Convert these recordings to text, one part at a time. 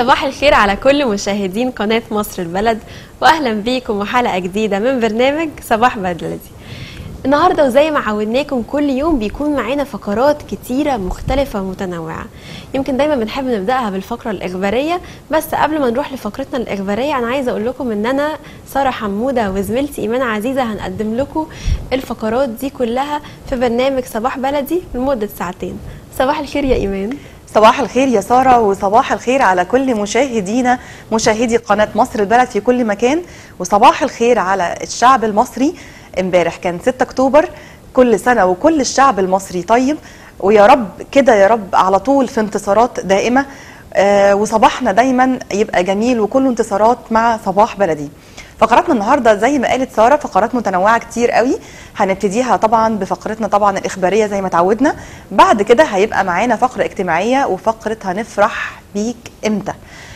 صباح الخير على كل مشاهدين قناة مصر البلد وأهلا بيكم وحلقة جديدة من برنامج صباح بلدي النهاردة وزي ما عودناكم كل يوم بيكون معانا فقرات كتيرة مختلفة ومتنوعة يمكن دايما بنحب نبدأها بالفقرة الإخبارية بس قبل ما نروح لفقرتنا الإخبارية أنا عايزة أقول لكم إن أنا سارة حمودة وزميلتي إيمان عزيزة هنقدم لكم الفقرات دي كلها في برنامج صباح بلدي لمدة ساعتين صباح الخير يا إيمان صباح الخير يا سارة وصباح الخير على كل مشاهدينا مشاهدي قناة مصر البلد في كل مكان وصباح الخير على الشعب المصري امبارح كان 6 اكتوبر كل سنة وكل الشعب المصري طيب ويا رب كده يا رب على طول في انتصارات دائمة آه وصباحنا دايما يبقى جميل وكله انتصارات مع صباح بلدي فقراتنا النهارده زي ما قالت ساره فقرات متنوعه كتير قوي هنبتديها طبعا بفقرتنا طبعا الاخباريه زي ما تعودنا بعد كده هيبقى معانا فقره اجتماعيه وفقره هنفرح بيك امتى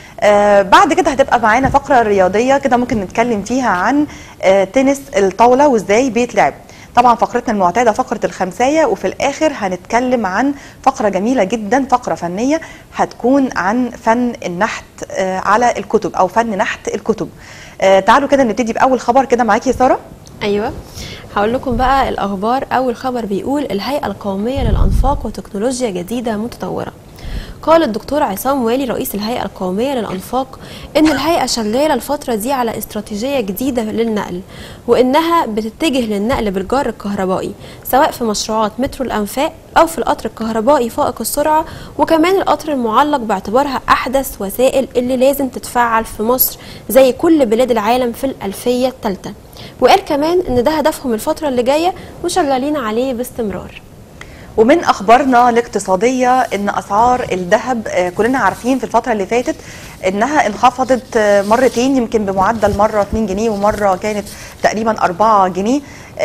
آه بعد كده هتبقى معانا فقره رياضيه كده ممكن نتكلم فيها عن آه تنس الطاوله وازاي بيتلعب طبعا فقرتنا المعتاده فقره الخمسايه وفي الاخر هنتكلم عن فقره جميله جدا فقره فنيه هتكون عن فن النحت آه على الكتب او فن نحت الكتب آه تعالوا كده نبتدي باول خبر كده معاكي يا ساره ايوه هقول لكم بقى الاخبار اول خبر بيقول الهيئه القوميه للانفاق وتكنولوجيا جديده متطوره قال الدكتور عصام والي رئيس الهيئة القومية للأنفاق إن الهيئة شغالة الفترة دي على استراتيجية جديدة للنقل وإنها بتتجه للنقل بالجار الكهربائي سواء في مشروعات مترو الأنفاق أو في القطر الكهربائي فائق السرعة وكمان القطر المعلق باعتبارها أحدث وسائل اللي لازم تتفعل في مصر زي كل بلاد العالم في الألفية الثالثة وقال كمان إن ده هدفهم الفترة اللي جاية وشغالين عليه باستمرار ومن اخبارنا الاقتصاديه ان اسعار الذهب كلنا عارفين في الفتره اللي فاتت انها انخفضت مرتين يمكن بمعدل مره 2 جنيه ومره كانت تقريبا 4 جنيه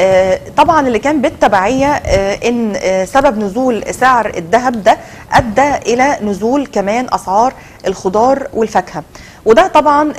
طبعا اللي كان بالتبعيه ان سبب نزول سعر الذهب ده ادى الى نزول كمان اسعار الخضار والفاكهه وده طبعا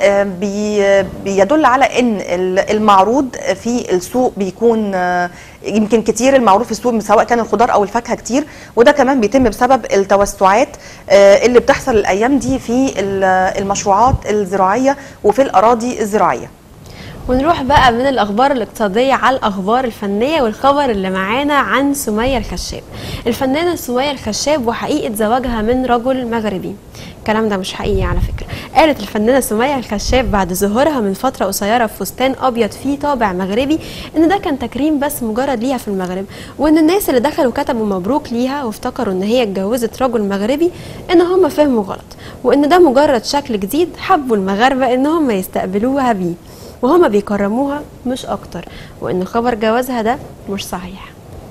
بيدل على ان المعروض في السوق بيكون يمكن كتير المعروض في السوق سواء كان الخضار او الفاكهه كتير وده كمان بيتم بسبب التوسعات اللي بتحصل الايام دي في المشروعات الزراعيه وفي الاراضي الزراعيه ونروح بقى من الاخبار الاقتصاديه على الاخبار الفنيه والخبر اللي معانا عن سميه الخشاب الفنانه سميه الخشاب وحقيقه زواجها من رجل مغربي الكلام ده مش حقيقي على فكره قالت الفنانه سميه الخشاب بعد ظهورها من فتره قصيره في فستان ابيض فيه طابع مغربي ان ده كان تكريم بس مجرد ليها في المغرب وان الناس اللي دخلوا كتبوا مبروك ليها وافتكروا ان هي اتجوزت رجل مغربي ان هم فهموا غلط وان ده مجرد شكل جديد حبوا المغاربه ان هم يستقبلوها بيه وهما بيكرموها مش اكتر وان خبر جوازها ده مش صحيح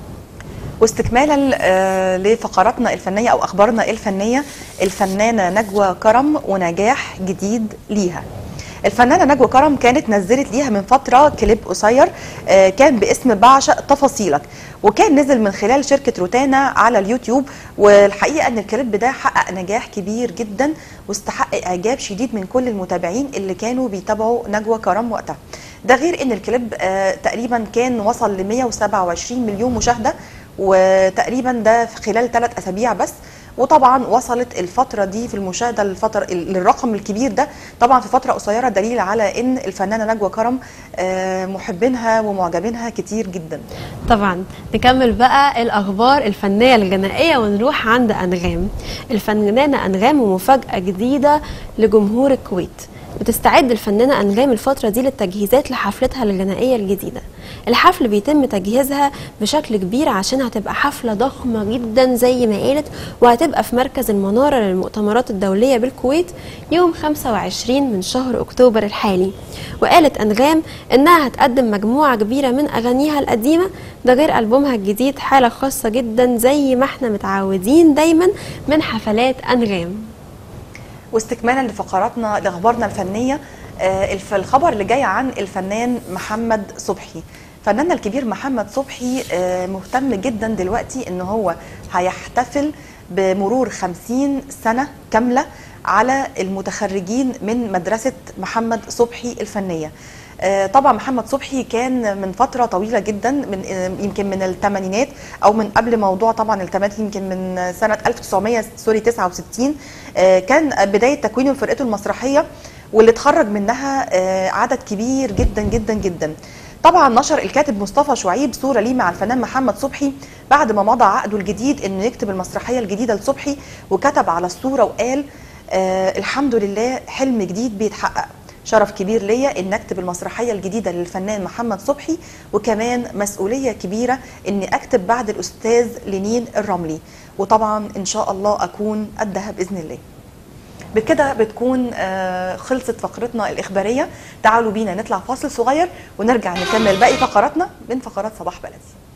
واستكمالا لفقراتنا الفنيه او اخبارنا الفنيه الفنانه نجوى كرم ونجاح جديد ليها الفنانه نجوى كرم كانت نزلت ليها من فتره كليب قصير كان باسم بعشق تفاصيلك وكان نزل من خلال شركه روتانا على اليوتيوب والحقيقه ان الكليب ده حقق نجاح كبير جدا واستحق اعجاب شديد من كل المتابعين اللي كانوا بيتابعوا نجوى كرم وقتها ده غير ان الكليب تقريبا كان وصل ل 127 مليون مشاهده وتقريبا ده في خلال ثلاث اسابيع بس وطبعا وصلت الفتره دي في المشاهده الفتره للرقم الكبير ده طبعا في فتره قصيره دليل على ان الفنانه نجوى كرم محبينها ومعجبينها كتير جدا طبعا نكمل بقى الاخبار الفنيه الغنائيه ونروح عند انغام الفنانه انغام ومفاجاه جديده لجمهور الكويت بتستعد الفنانة أنغام الفترة دي للتجهيزات لحفلتها الغنائية الجديدة الحفل بيتم تجهيزها بشكل كبير عشان هتبقى حفلة ضخمة جدا زي ما قالت وهتبقى في مركز المنارة للمؤتمرات الدولية بالكويت يوم 25 من شهر أكتوبر الحالي وقالت أنغام إنها هتقدم مجموعة كبيرة من أغانيها القديمة ده غير ألبومها الجديد حالة خاصة جدا زي ما احنا متعودين دايما من حفلات أنغام واستكمالا لفقراتنا لاخبارنا الفنيه الخبر اللي جاي عن الفنان محمد صبحي فناننا الكبير محمد صبحي مهتم جدا دلوقتي ان هو هيحتفل بمرور 50 سنه كامله على المتخرجين من مدرسه محمد صبحي الفنيه آه، طبعا محمد صبحي كان من فتره طويله جدا من آه، يمكن من الثمانينات او من قبل موضوع طبعا الثمانينات يمكن من سنه 1900 سوري 69 آه، كان بدايه تكوينه لفرقته المسرحيه واللي اتخرج منها آه، عدد كبير جدا جدا جدا طبعا نشر الكاتب مصطفى شعيب صوره ليه مع الفنان محمد صبحي بعد ما مضى عقده الجديد انه يكتب المسرحيه الجديده لصبحي وكتب على الصوره وقال آه الحمد لله حلم جديد بيتحقق شرف كبير ليا ان اكتب المسرحيه الجديده للفنان محمد صبحي وكمان مسؤوليه كبيره اني اكتب بعد الاستاذ لينين الرملي وطبعا ان شاء الله اكون قدها باذن الله بكده بتكون آه، خلصت فقرتنا الإخبارية تعالوا بينا نطلع فاصل صغير ونرجع نكمل باقي فقراتنا من فقرات صباح بلدي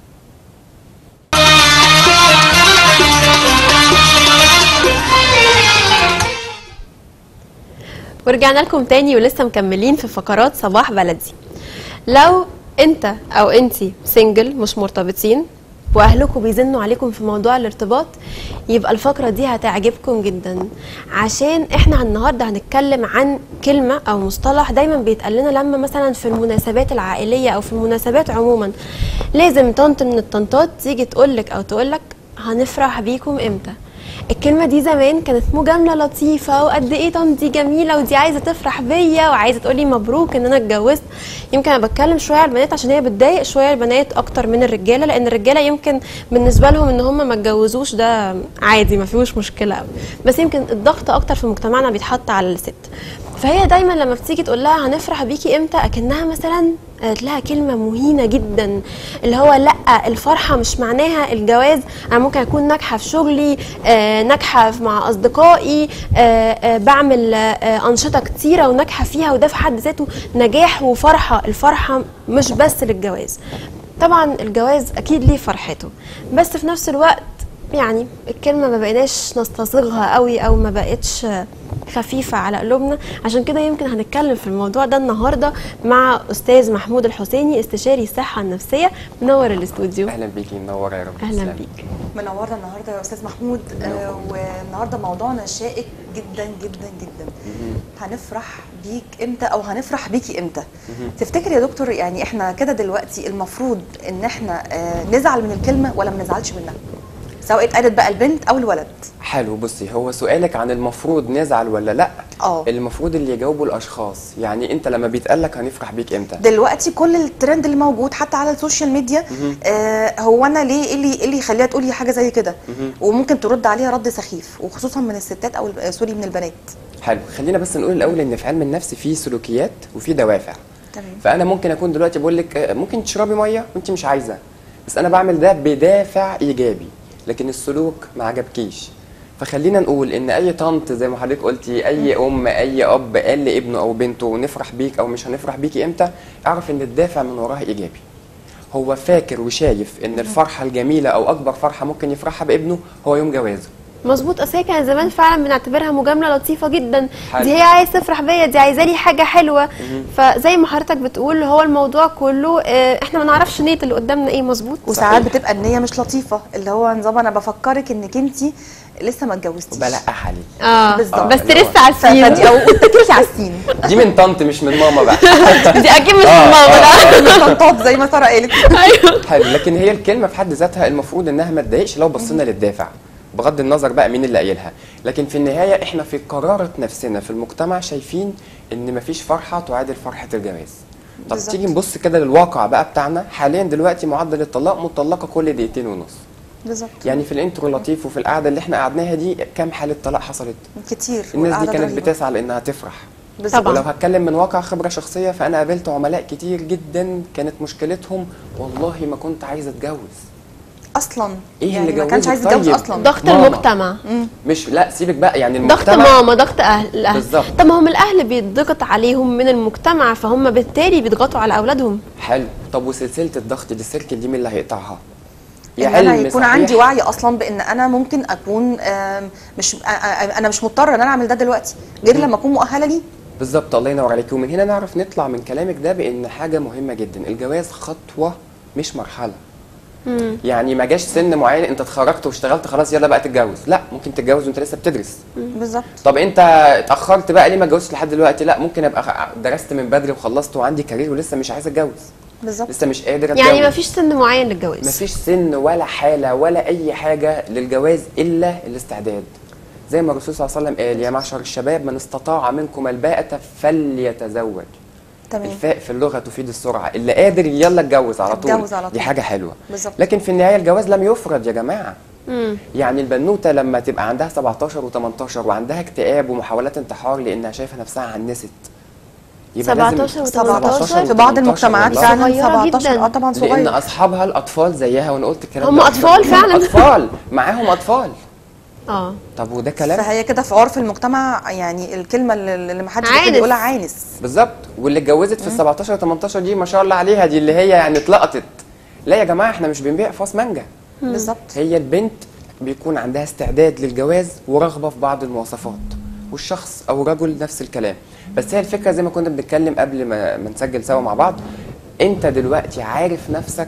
ورجعنا لكم تاني ولسه مكملين في فقرات صباح بلدي لو انت او انتي سنجل مش مرتبطين واهلكم بيزنوا عليكم في موضوع الارتباط يبقى الفقره دي هتعجبكم جدا عشان احنا النهارده هنتكلم عن كلمه او مصطلح دايما بيتقال لنا لما مثلا في المناسبات العائليه او في المناسبات عموما لازم طنط من الطنطات تيجي تقولك او تقولك هنفرح بيكم امتى الكلمة دي زمان كانت مجاملة لطيفة وقد ايه طن دي جميلة ودي عايزة تفرح بيا وعايزة تقولي مبروك ان انا اتجوزت يمكن انا بتكلم شوية على البنات عشان هي بتضايق شوية البنات اكتر من الرجالة لان الرجالة يمكن بالنسبة لهم ان هم ما اتجوزوش ده عادي ما فيهوش مشكلة قوي بس يمكن الضغط اكتر في مجتمعنا بيتحط على الست فهي دايما لما بتيجي تقول لها هنفرح بيكي امتى اكنها مثلا قالت لها كلمه مهينه جدا اللي هو لا الفرحه مش معناها الجواز انا ممكن اكون ناجحه في شغلي آه، ناجحه في- مع اصدقائي آه، آه، بعمل آه، انشطه كتيره وناجحه فيها وده في حد ذاته نجاح وفرحه الفرحه مش بس للجواز طبعا الجواز اكيد ليه فرحته بس في نفس الوقت يعني الكلمة ما بقيناش نستصيغها قوي او ما بقتش خفيفة على قلوبنا عشان كده يمكن هنتكلم في الموضوع ده النهاردة مع أستاذ محمود الحسيني استشاري الصحة النفسية منور الاستوديو اهلا بيكي منوره يا رب أهلا تسلمي. بيك منورنا النهارده يا استاذ محمود آه والنهارده موضوعنا شائك جدا جدا جدا هنفرح بيك امتى او هنفرح بيكي امتى تفتكر يا دكتور يعني احنا كده دلوقتي المفروض ان احنا آه نزعل من الكلمه ولا ما نزعلش منها سواء اتقالت بقى البنت او الولد حلو بصي هو سؤالك عن المفروض نزعل ولا لا اه المفروض اللي يجاوبوا الاشخاص يعني انت لما بيتقال لك هنفرح بيك امتى دلوقتي كل الترند اللي موجود حتى على السوشيال ميديا آه هو انا ليه ايه اللي ايه اللي يخليها تقولي حاجه زي كده وممكن ترد عليها رد سخيف وخصوصا من الستات او ال- سوري من البنات حلو خلينا بس نقول الاول ان في علم النفس في سلوكيات وفي دوافع تمام فانا ممكن اكون دلوقتي بقول لك آه، ممكن تشربي ميه وانت مش عايزه بس انا بعمل ده بدافع ايجابي لكن السلوك ما عجبكيش فخلينا نقول ان اي طنط زي ما حضرتك قلتي اي ام اي اب قال لابنه او بنته نفرح بيك او مش هنفرح بيكي امتى اعرف ان الدافع من وراها ايجابي هو فاكر وشايف ان الفرحه الجميله او اكبر فرحه ممكن يفرحها بابنه هو يوم جوازه مظبوط اصل هي كان زمان فعلا بنعتبرها مجامله لطيفه جدا حلو. دي هي عايز تفرح بيا دي عايزه لي حاجه حلوه فزي ما حضرتك بتقول هو الموضوع كله آه، احنا ما نعرفش نيه اللي قدامنا ايه مظبوط وساعات صحيح. بتبقى النيه مش لطيفه اللي هو نظام انا بفكرك انك انت لسه ما اتجوزتيش بلقح عليك اه بالظبط. بس اللي هو- لسه على ف- فدي السين او اتكلي على السين دي من طنط مش من ماما بقى دي اكيد مش آه، ماما لا طنطات زي ما ساره قالت ايوه حلو لكن هي الكلمه في حد ذاتها المفروض انها ما تضايقش لو بصينا للدافع بغض النظر بقى مين اللي قايلها لكن في النهايه احنا في قراره نفسنا في المجتمع شايفين ان مفيش فرحه تعادل فرحه الجواز طب بالظبط. تيجي نبص كده للواقع بقى بتاعنا حاليا دلوقتي معدل الطلاق مطلقه كل دقيقتين ونص بالظبط يعني في الانترو لطيف وفي القعده اللي احنا قعدناها دي كام حاله طلاق حصلت كتير الناس دي والقعدة كانت رهيبة. بتسعى لانها تفرح بالظبط. طبعاً. ولو هتكلم من واقع خبره شخصيه فانا قابلت عملاء كتير جدا كانت مشكلتهم والله ما كنت عايزه اتجوز اصلا إيه يعني اللي ما كانش عايز جوزك يتجوز طيب؟ اصلا ضغط ماما. المجتمع مش لا سيبك بقى يعني ضغط المجتمع ماما ضغط اهل الاهل بالظبط. طب ما هم الاهل بيتضغط عليهم من المجتمع فهم بالتالي بيضغطوا على اولادهم حلو طب وسلسله الضغط دي السلك دي مين اللي هيقطعها ان انا يكون عندي وعي اصلا بان انا ممكن اكون آم، مش آ- آ- انا مش مضطره ان انا اعمل ده دلوقتي غير لما اكون مؤهله ليه بالظبط الله ينور عليك ومن هنا نعرف نطلع من كلامك ده بان حاجه مهمه جدا الجواز خطوه مش مرحله يعني ما جاش سن معين انت اتخرجت واشتغلت خلاص يلا بقى تتجوز لا ممكن تتجوز وانت لسه بتدرس بالظبط طب انت اتاخرت بقى ليه ما اتجوزتش لحد دلوقتي لا ممكن ابقى خ- درست من بدري وخلصت وعندي كارير ولسه مش عايز اتجوز بالظبط لسه مش قادر اتجوز يعني ما فيش سن معين للجواز مفيش سن ولا حاله ولا اي حاجه للجواز الا الاستعداد زي ما الرسول صلى الله عليه وسلم قال يا معشر الشباب من استطاع منكم الباءة فليتزوج تمام الفاء في اللغه تفيد السرعه اللي قادر يلا اتجوز على طول اتجوز على دي طول. حاجه حلوه بالظبط. لكن في النهايه الجواز لم يفرض يا جماعه مم. يعني البنوته لما تبقى عندها 17 و18 وعندها اكتئاب ومحاولات انتحار لانها شايفه نفسها عنست يبقى لازم 17 و 17 18 في بعض المجتمعات والله. فعلا صغيرة 17 جداً. اه طبعا لان صغير اصحابها الاطفال زيها وانا قلت الكلام هم ده. أطفال فعلاً. اطفال معاهم اطفال اه طب وده كلام فهي كده في عرف المجتمع يعني الكلمه اللي اللي ما حدش عانس. بيحب يقولها عانس بالظبط واللي اتجوزت في ال 17 18 دي ما شاء الله عليها دي اللي هي يعني اتلقطت لا يا جماعه احنا مش بنبيع فاص مانجا بالظبط هي البنت بيكون عندها استعداد للجواز ورغبه في بعض المواصفات والشخص او الرجل نفس الكلام بس هي الفكره زي ما كنا بنتكلم قبل ما, ما نسجل سوا مع بعض انت دلوقتي عارف نفسك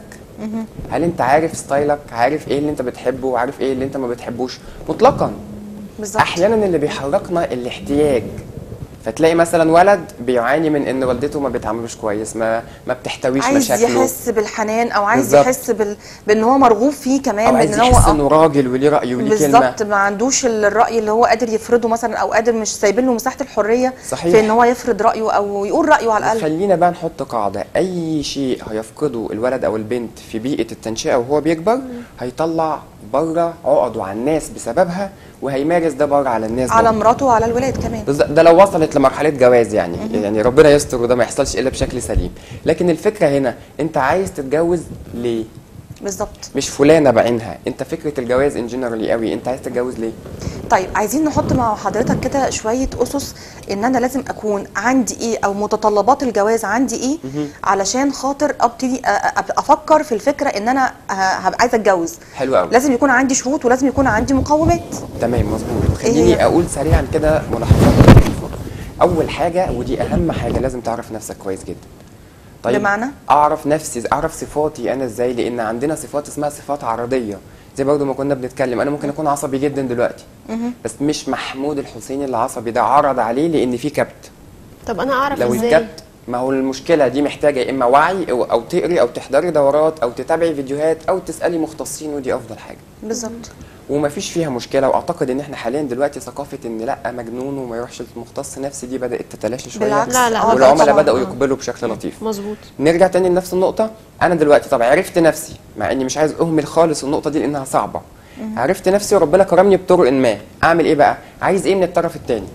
هل انت عارف ستايلك عارف ايه اللي انت بتحبه وعارف ايه اللي انت ما بتحبوش مطلقا بالظبط احيانا اللي بيحركنا الاحتياج فتلاقي مثلا ولد بيعاني من ان والدته ما بتعاملوش كويس ما ما بتحتويش عايز مشاكله يحس بالحنان او عايز بالظبط. يحس بال... بان هو مرغوب فيه كمان او عايز بان هو يحس آه، انه راجل وليه راي وليه كلمه بالظبط ما عندوش الراي اللي هو قادر يفرضه مثلا او قادر مش سايبين له مساحه الحريه صحيح. في ان هو يفرض رايه او يقول رايه على الاقل خلينا بقى نحط قاعده اي شيء هيفقده الولد او البنت في بيئه التنشئه وهو بيكبر هيطلع بره عقده على الناس بسببها وهيمارس ده بره على الناس على برضه. مراته وعلى الولاد كمان بالظبط ده لو وصلت لمرحله جواز يعني يعني ربنا يستر وده ما يحصلش الا بشكل سليم لكن الفكره هنا انت عايز تتجوز ليه بالظبط مش فلانه بعينها انت فكره الجواز ان جنرالي قوي انت عايز تتجوز ليه طيب عايزين نحط مع حضرتك كده شويه اسس ان انا لازم اكون عندي ايه او متطلبات الجواز عندي ايه علشان خاطر ابتدي أ- أ- افكر في الفكره ان انا ه- هبقى عايزه اتجوز حلو قوي لازم يكون عندي شروط ولازم يكون عندي مقومات تمام مظبوط إيه خليني هي؟ اقول سريعا كده ملاحظات لطيفه اول حاجه ودي اهم حاجه لازم تعرف نفسك كويس جدا بمعنى؟ اعرف نفسي اعرف صفاتي انا ازاي لان عندنا صفات اسمها صفات عرضيه زي برضه ما كنا بنتكلم انا ممكن اكون عصبي جدا دلوقتي بس مش محمود الحسيني اللي عصبي ده عرض عليه لان في كبت طب انا اعرف لو ازاي الكبت ما هو المشكله دي محتاجه يا اما وعي او, أو تقري او تحضري دورات او تتابعي فيديوهات او تسالي مختصين ودي افضل حاجه بالظبط وما فيش فيها مشكله واعتقد ان احنا حاليا دلوقتي ثقافه ان لا مجنون وما يروحش لمختص نفسي دي بدات تتلاشى شويه بالعكس لا، لا، آه، والعملاء طبعاً. بداوا آه. يقبلوا بشكل لطيف مظبوط نرجع تاني لنفس النقطة أنا دلوقتي طب عرفت نفسي مع إني مش عايز أهمل خالص النقطة دي لأنها صعبة عرفت نفسي وربنا كرمني بطرق ما أعمل إيه بقى؟ عايز إيه من الطرف التاني؟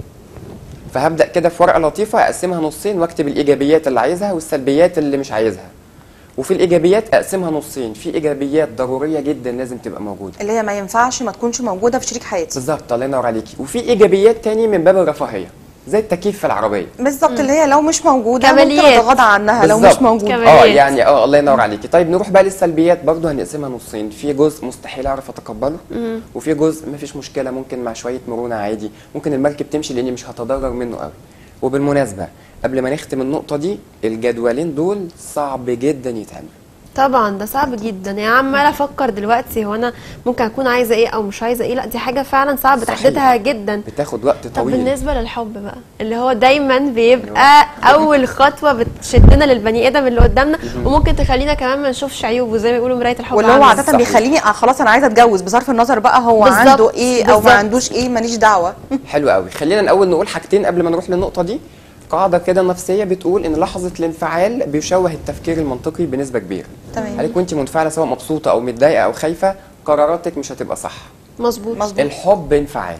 فهبدأ كده في ورقة لطيفة أقسمها نصين وأكتب الإيجابيات اللي عايزها والسلبيات اللي مش عايزها وفي الإيجابيات أقسمها نصين في إيجابيات ضرورية جدا لازم تبقى موجودة اللي هي ما ينفعش ما تكونش موجوده في شريك حياتي بالظبط الله ينور عليكي وفي إيجابيات تاني من باب الرفاهية زي التكييف في العربية بالظبط اللي هي لو مش موجوده ممكن كماليات. اتغاضى عنها لو بالظبط. مش موجوده كمان. اه كماليات. يعني اه الله ينور عليكي طيب نروح بقى للسلبيات برضو هنقسمها نصين في جزء مستحيل اعرف اتقبله وفي جزء مفيش مشكله ممكن مع شويه مرونه عادي ممكن المركب تمشي لاني مش هتضرر منه قوي وبالمناسبه قبل ما نختم النقطه دي الجدولين دول صعب جدا يتعملوا طبعا ده صعب جدا يعني عماله افكر دلوقتي هو انا ممكن اكون عايزه ايه او مش عايزه ايه لا دي حاجه فعلا صعب صحيح. تحديدها جدا بتاخد وقت طب طويل بالنسبه للحب بقى اللي هو دايما بيبقى اول خطوه بتشدنا للبني ادم اللي قدامنا وممكن تخلينا كمان ما نشوفش عيوبه زي ما بيقولوا مرايه الحب واللي هو عاملة عاده صحيح. بيخليني آه خلاص انا عايزه اتجوز بصرف النظر بقى هو بالظبط، عنده ايه او ما بالظبط. عندوش ايه ماليش دعوه حلو قوي خلينا الاول نقول حاجتين قبل ما نروح للنقطه دي قاعده كده نفسيه بتقول ان لحظه الانفعال بيشوه التفكير المنطقي بنسبه كبيره تمام. عليك وانت منفعله سواء مبسوطه او متضايقه او خايفه قراراتك مش هتبقى صح مظبوط مظبوط الحب انفعال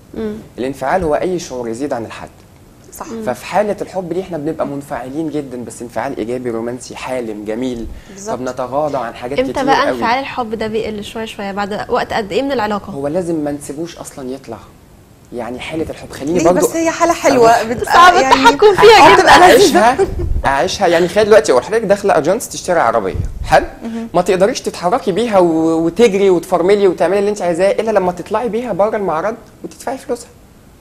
الانفعال هو اي شعور يزيد عن الحد صح ففي حالة الحب دي احنا بنبقى منفعلين جدا بس انفعال ايجابي رومانسي حالم جميل بالظبط. فبنتغاضى عن حاجات امتى كتير بقى قوي انفعال الحب ده بيقل شويه شويه بعد وقت قد ايه من العلاقه هو لازم ما نسيبوش اصلا يطلع يعني حالة الحب خليني ليه برضو بس هي حاله حلوه بتبقى صعب يعني التحكم فيها آه، جدا. بتبقى لذيذة. اعيشها اعيشها يعني خلال دلوقتي اقول حضرتك داخله اجانس تشتري عربيه حلو ما تقدريش تتحركي بيها و- وتجري وتفرملي وتعملي اللي انت عايزاه الا لما تطلعي بيها بره المعرض وتدفعي فلوسها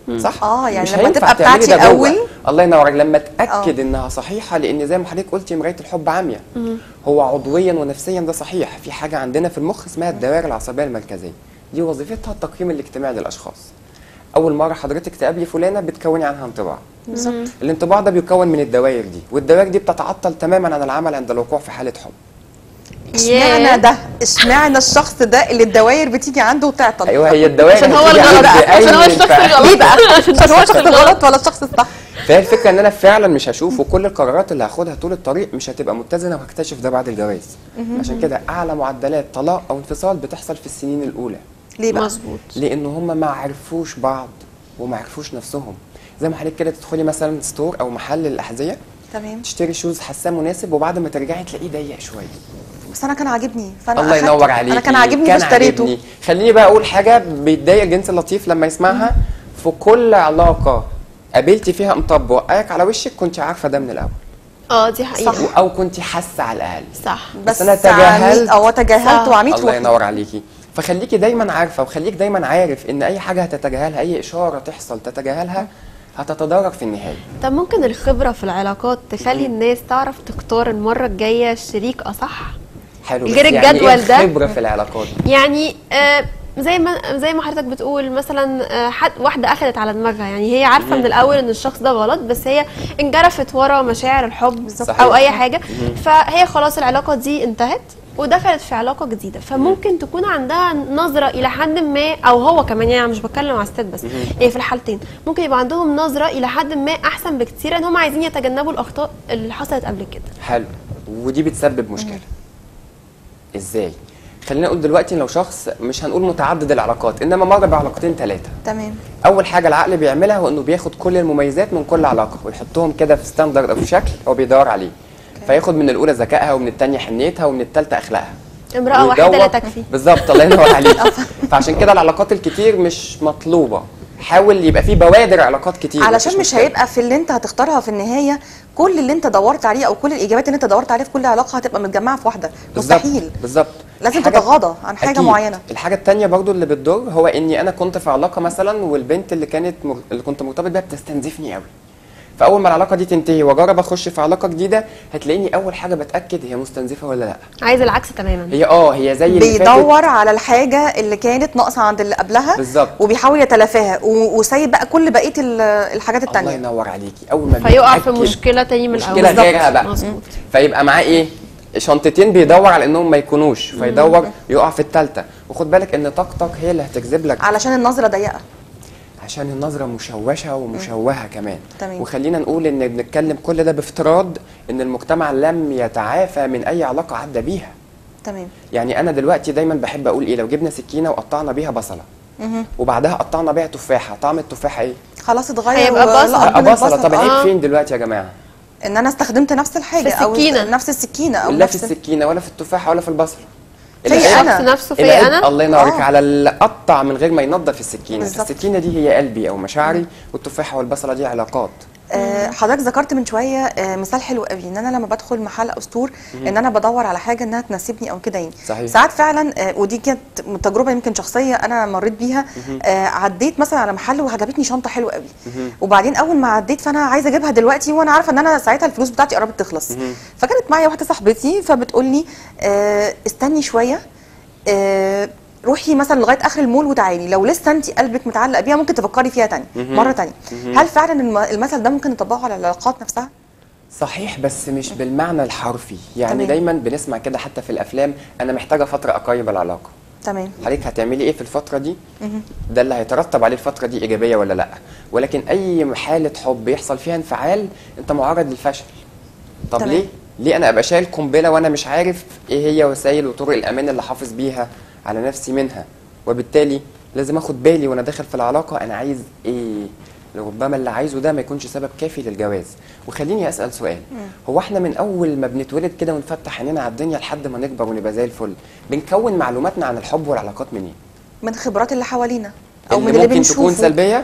صح آه، يعني مش لما هينفع تبقى تعملي بتاعتي ده جوه. أول. الله ينور عليك لما اتاكد آه. انها صحيحه لان زي ما حضرتك قلتي مرايه الحب عاميه هو عضويا ونفسيا ده صحيح في حاجه عندنا في المخ اسمها الدوائر العصبيه المركزيه دي وظيفتها التقييم الاجتماعي للاشخاص اول مره حضرتك تقابلي فلانه بتكوني عنها انطباع بالظبط الانطباع ده بيكون من الدوائر دي والدوائر دي بتتعطل تماما عن العمل عند الوقوع في حاله حب اشمعنى ده اشمعنى الشخص ده اللي الدوائر بتيجي عنده وتعطل ايوه هي الدوائر عشان هو هتيجي الغلط عند عشان هو أي الشخص فعل. الغلط ليه بقى عشان عشان هو الشخص الغلط. الغلط ولا الشخص الصح فهي الفكره ان انا فعلا مش هشوف وكل القرارات اللي هاخدها طول الطريق مش هتبقى متزنه وهكتشف ده بعد الجواز عشان كده اعلى معدلات طلاق او انفصال بتحصل في السنين الاولى ليه بقى مظبوط لان هم ما عرفوش بعض وما عرفوش نفسهم زي ما حضرتك كده تدخلي مثلا ستور او محل للاحذيه تمام تشتري شوز حاساه مناسب وبعد ما ترجعي تلاقيه ضيق شويه بس انا كان عاجبني فانا الله أخدته. ينور عليك انا كان عاجبني كان فاشتريته عاجبني. خليني بقى اقول حاجه بيتضايق الجنس اللطيف لما يسمعها في كل علاقه قابلتي فيها مطب وقعك على وشك كنت عارفه ده من الاول اه دي حقيقه صح. او كنت حاسه على الاقل صح بس بس أنا عميت- تجاهلت. او تجاهلت صح. وعميت الله وحدي. ينور عليكي فخليكي دايما عارفه وخليك دايما عارف ان اي حاجه هتتجاهلها اي اشاره تحصل تتجاهلها هتتدارك في النهايه طب ممكن الخبره في العلاقات تخلي الناس تعرف تختار المره الجايه الشريك اصح حلو بس غير يعني الجدول إيه ده؟ الخبره في العلاقات يعني آه زي ما زي ما حضرتك بتقول مثلا آه، حد واحده اخذت على دماغها يعني هي عارفه من الاول ان الشخص ده غلط بس هي انجرفت ورا مشاعر الحب صحيح. او اي حاجه فهي خلاص العلاقه دي انتهت ودخلت في علاقه جديده فممكن تكون عندها نظره الى حد ما او هو كمان يعني مش بتكلم على الستات بس يعني في الحالتين ممكن يبقى عندهم نظره الى حد ما احسن بكتير ان هم عايزين يتجنبوا الاخطاء اللي حصلت قبل كده حلو ودي بتسبب مشكله ازاي خلينا نقول دلوقتي لو شخص مش هنقول متعدد العلاقات انما مر بعلاقتين ثلاثه تمام اول حاجه العقل بيعملها هو انه بياخد كل المميزات من كل علاقه ويحطهم كده في ستاندرد او في شكل هو بيدور عليه فياخد من الاولى ذكائها ومن الثانيه حنيتها ومن الثالثه اخلاقها امراه واحده لا ويدور- تكفي بالظبط الله ينور عليك فعشان كده العلاقات الكتير مش مطلوبه حاول يبقى في بوادر علاقات كتير علشان مفيش مش مشكلة. هيبقى في اللي انت هتختارها في النهايه كل اللي انت دورت عليه او كل الاجابات اللي انت دورت عليها في كل علاقه هتبقى متجمعه في واحده بالظبط مستحيل بالظبط لازم حاجة- تتغاضى عن حاجة أكيد. معينة. الحاجه التانية برضو اللي بتضر هو اني انا كنت في علاقه مثلا والبنت اللي كانت مر... اللي كنت مرتبط بيها بتستنزفني قوي فاول ما العلاقه دي تنتهي واجرب اخش في علاقه جديده هتلاقيني اول حاجه بتاكد هي مستنزفه ولا لا عايز العكس تماما هي اه هي زي اللي فاتت بيدور على الحاجه اللي كانت ناقصه عند اللي قبلها بالظبط. وبيحاول يتلافاها و- وسايب بقى كل بقيه ال- الحاجات الله التانية ينور عليكي اول ما فيقع في بيتأكد- مشكله تاني من الاول مشكله غيرها بقى مظبوط فيبقى معاه ايه شنطتين بيدور على انهم ما يكونوش فيدور يقع في الثالثه وخد بالك ان طاقتك هي اللي هتجذب لك علشان النظره ضيقه عشان النظرة مشوشة ومشوهة كمان تمام. وخلينا نقول ان بنتكلم كل ده بافتراض ان المجتمع لم يتعافى من اي علاقة عدى بيها تمام يعني انا دلوقتي دايما بحب اقول ايه لو جبنا سكينة وقطعنا بيها بصلة مهم. وبعدها قطعنا بيها تفاحة طعم التفاحة ايه؟ خلاص اتغير هيبقى ولقط بصل. بقى من بصلة البصل. طب آه. العيب فين دلوقتي يا جماعة؟ ان انا استخدمت نفس الحاجه في السكينة. او نفس السكينه او لا في نفس السكينة ولا في التفاحة ولا في البصلة فيا العيب- أنا. الشخص نفسه العيب فيا انا الله ينورك آه. على اللي قطع من غير ما ينظف السكينة بالظبط. السكينة دي هي قلبي او مشاعري والتفاحة والبصلة دي علاقات آه، حضرتك ذكرت من شويه آه، مثال حلو قوي ان انا لما بدخل محل او ستور ان انا بدور على حاجه انها تناسبني او كده يعني صحيح. ساعات فعلا آه، ودي كانت تجربه يمكن شخصيه انا مريت بيها آه، عديت مثلا على محل وعجبتني شنطه حلوه قوي وبعدين اول ما عديت فانا عايزه اجيبها دلوقتي وانا عارفه ان انا ساعتها الفلوس بتاعتي قربت تخلص فكانت معايا واحده صاحبتي فبتقول لي آه، استني شويه آه، روحي مثلا لغايه اخر المول وتعالي لو لسه انت قلبك متعلق بيها ممكن تفكري فيها تاني مره تانية هل فعلا الم- المثل ده ممكن نطبقه على العلاقات نفسها صحيح بس مش بالمعنى الحرفي يعني تمام. دايما بنسمع كده حتى في الافلام انا محتاجه فتره اقيم العلاقه تمام حضرتك هتعملي ايه في الفتره دي ده اللي هيترتب عليه الفتره دي ايجابيه ولا لا ولكن اي حاله حب يحصل فيها انفعال انت معرض للفشل طب تمام. ليه ليه انا ابقى شايل قنبله وانا مش عارف ايه هي وسائل وطرق الامان اللي حافظ بيها على نفسي منها وبالتالي لازم اخد بالي وانا داخل في العلاقه انا عايز ايه ربما اللي عايزه ده ما يكونش سبب كافي للجواز وخليني اسال سؤال هو احنا من اول ما بنتولد كده ونفتح عينينا على الدنيا لحد ما نكبر ونبقى زي الفل بنكون معلوماتنا عن الحب والعلاقات منين من خبرات اللي حوالينا او من اللي اللي ممكن تكون بنشوفه سلبيه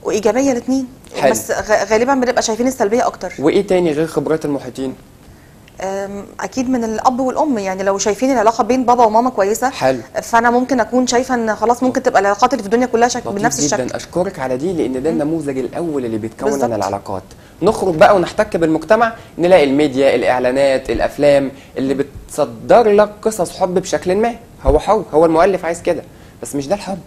وايجابيه الاثنين حلو. بس غ- غالبا بنبقى شايفين السلبيه اكتر وايه تاني غير خبرات المحيطين أم، اكيد من الاب والام يعني لو شايفين العلاقه بين بابا وماما كويسه حلو. فانا ممكن اكون شايفه ان خلاص ممكن تبقى العلاقات اللي في الدنيا كلها شكل لطيف بنفس جدا الشكل اشكرك على دي لان ده النموذج الاول اللي بيتكون بالظبط. عن العلاقات نخرج بقى ونحتك بالمجتمع نلاقي الميديا الاعلانات الافلام اللي بتصدر لك قصص حب بشكل ما هو حر هو المؤلف عايز كده بس مش ده الحب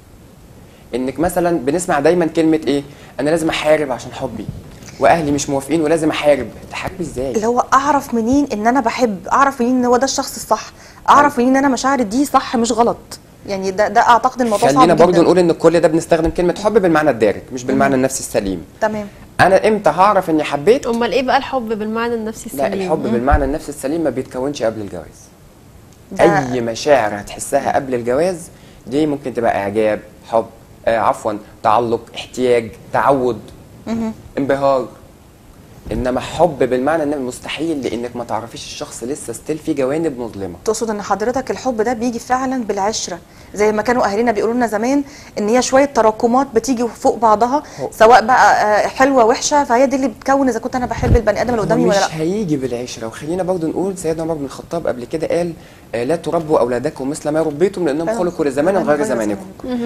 انك مثلا بنسمع دايما كلمه ايه انا لازم احارب عشان حبي واهلي مش موافقين ولازم احارب تحارب ازاي اللي هو اعرف منين ان انا بحب اعرف منين ان هو ده الشخص الصح اعرف منين ان انا مشاعري دي صح مش غلط يعني ده ده اعتقد الموضوع صعب خلينا جدا برضو نقول ان كل ده بنستخدم كلمه حب بالمعنى الدارج مش بالمعنى النفسي السليم تمام انا امتى هعرف اني حبيت امال ايه بقى الحب بالمعنى النفسي لا السليم الحب بالمعنى النفسي السليم ما بيتكونش قبل الجواز ده- اي مشاعر هتحسها قبل الجواز دي ممكن تبقى اعجاب حب آه عفوا تعلق احتياج تعود انبهار انما حب بالمعنى النفسي مستحيل لانك ما تعرفيش الشخص لسه ستيل في جوانب مظلمه تقصد ان حضرتك الحب ده بيجي فعلا بالعشره زي ما كانوا اهالينا بيقولوا لنا زمان ان هي شويه تراكمات بتيجي فوق بعضها هو- سواء بقى آه، حلوه وحشه فهي دي اللي بتكون اذا كنت انا بحب البني ادم اللي هو قدامي مش ولا لا هيجي بالعشره وخلينا برضه نقول سيدنا عمر بن الخطاب قبل كده قال آه، لا تربوا اولادكم مثل ما ربيتم لانهم فعلا. خلقوا لزمان زمان غير غير زمانكم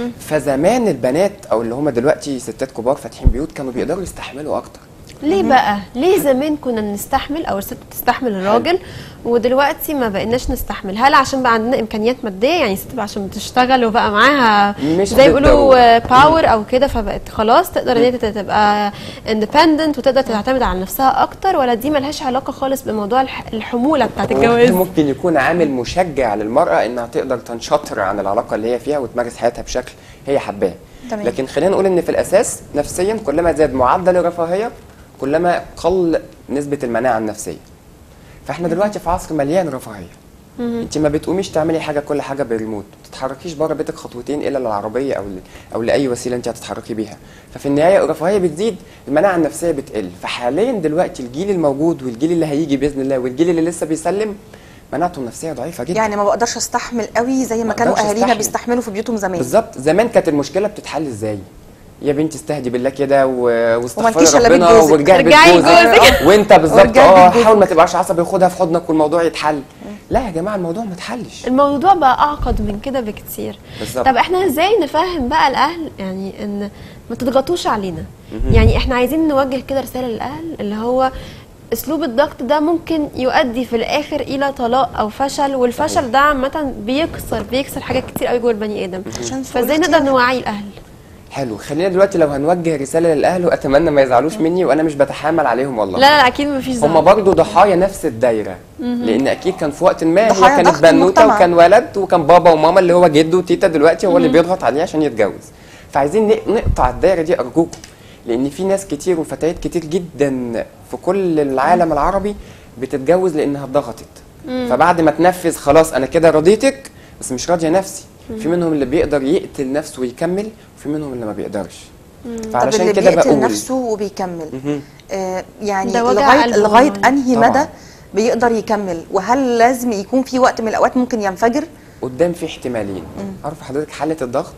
فزمان البنات او اللي هم دلوقتي ستات كبار فاتحين بيوت كانوا بيقدروا يستحملوا اكتر ليه بقى ليه زمان كنا نستحمل او الست بتستحمل الراجل ودلوقتي ما بقيناش نستحمل هل عشان بقى عندنا امكانيات ماديه يعني الست بقى عشان بتشتغل وبقى معاها مش زي بيقولوا بالضرورة. باور او كده فبقت خلاص تقدر ان هي تبقى اندبندنت وتقدر تعتمد على نفسها اكتر ولا دي ملهاش علاقه خالص بموضوع الح- الحموله بتاعت هو الجواز ممكن يكون عامل مشجع للمرأة انها تقدر تنشطر عن العلاقة اللي هي فيها وتمارس حياتها بشكل هي حباه تمام. لكن خلينا نقول ان في الاساس نفسيا كلما زاد معدل الرفاهية كلما قل نسبة المناعة النفسية فاحنا دلوقتي في عصر مليان رفاهية انت ما بتقوميش تعملي حاجه كل حاجه بالريموت ما تتحركيش بره بيتك خطوتين الا للعربيه او ل... او لاي وسيله انت هتتحركي بيها ففي النهايه الرفاهيه بتزيد المناعه النفسيه بتقل فحاليا دلوقتي الجيل الموجود والجيل اللي هيجي باذن الله والجيل اللي لسه بيسلم مناعته النفسيه ضعيفه جدا يعني ما بقدرش استحمل قوي زي ما ما كانوا أقدرش اهالينا أستحمل. بيستحملوا في بيوتهم زمان بالظبط زمان كانت المشكله بتتحل ازاي يا بنتي استهدي بالله كده و- ومالكيش واستغفري إلا بيت ربنا جوزك. وارجعي بيت ارجعي جوزك لجوزك. وانت بالظبط وارجعي اه بيت جوزك. حاول ما تبقاش عصبي خدها في حضنك والموضوع يتحل لا يا جماعه الموضوع ما اتحلش الموضوع بقى اعقد من كده بكتير بالظبط. طب احنا ازاي نفهم بقى الاهل يعني ان ما تضغطوش علينا يعني احنا عايزين نوجه كده رساله للاهل اللي هو اسلوب الضغط ده ممكن يؤدي في الاخر الى طلاق او فشل والفشل صحيح. ده عامه بيكسر بيكسر حاجات كتير قوي جوه البني ادم عشان سوء فازاي نقدر الاختيار. نوعي الاهل حلو خلينا دلوقتي لو هنوجه رساله للاهل واتمنى ما يزعلوش مني وانا مش بتحامل عليهم والله لا لا لا اكيد مفيش هم زعل برضو ضحايا نفس الدايره لان اكيد كان في وقت ما ضحايا هي كانت ضغط بنوته المجتمع. وكان ولد وكان بابا وماما اللي هو جده وتيتا دلوقتي هو اللي بيضغط عليه عشان يتجوز فعايزين ن- نقطع الدايره دي ارجوكم لان في ناس كتير وفتيات كتير جدا في كل العالم العربي بتتجوز لانها اتضغطت فبعد ما تنفذ خلاص انا كده رضيتك بس مش راضيه نفسي في منهم اللي بيقدر يقتل نفسه ويكمل وفي منهم اللي ما بيقدرش طب فعلشان اللي كده بيقتل بقول نفسه وبيكمل مهم. آه يعني ده وجع لغايه قلب لغايه والله. انهي طبعاً. مدى بيقدر يكمل وهل لازم يكون في وقت من الاوقات ممكن ينفجر قدام في احتمالين عارف حضرتك حاله الضغط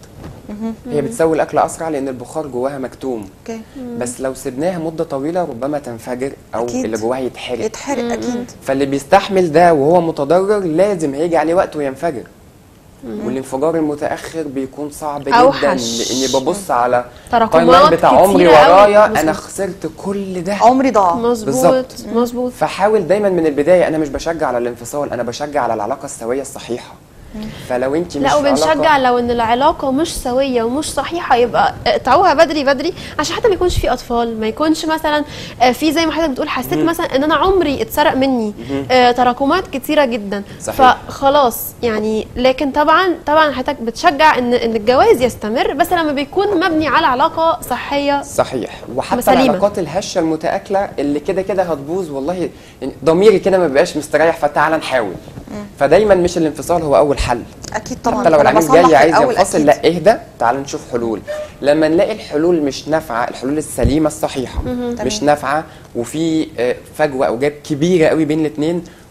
هي بتسوي الاكل اسرع لان البخار جواها مكتوم اوكي بس لو سبناها مده طويله ربما تنفجر او أكيد. اللي جواها يتحرق يتحرق اكيد فاللي بيستحمل ده وهو متضرر لازم هيجي عليه وقت وينفجر والانفجار المتاخر بيكون صعب جدا أوحش. لاني ببص على تراكمات التايم لاين بتاع عمري كتيرة أوي. ورايا انا مظبوط. خسرت كل ده عمري ضاع مظبوط بالظبط. مظبوط فحاول دايما من البدايه انا مش بشجع على الانفصال انا بشجع على العلاقه السويه الصحيحه فلو انت مش لا في وبنشجع علاقة- لو ان العلاقه مش سويه ومش صحيحه يبقى اقطعوها بدري بدري عشان حتى ما يكونش في اطفال ما يكونش مثلا آه، في زي ما حضرتك بتقول حسيت مثلا ان انا عمري اتسرق مني آه، تراكمات كتيره جدا صحيح. فخلاص يعني لكن طبعا طبعا حضرتك بتشجع ان ان الجواز يستمر بس لما بيكون مبني على علاقه صحيه صحيح وحتى سليمة. العلاقات الهشه المتاكله اللي كده كده هتبوظ والله يعني ضميري كده ما بيبقاش مستريح فتعالى نحاول فدايما مش الانفصال هو اول حل اكيد طبعا حتى لو أنا العميل بصلح جاي عايز الأول ينفصل أكيد. لا اهدى تعال نشوف حلول لما نلاقي الحلول مش نافعه الحلول السليمه الصحيحه مش نافعه وفي آه، فجوه او جاب كبيره قوي بين الاثنين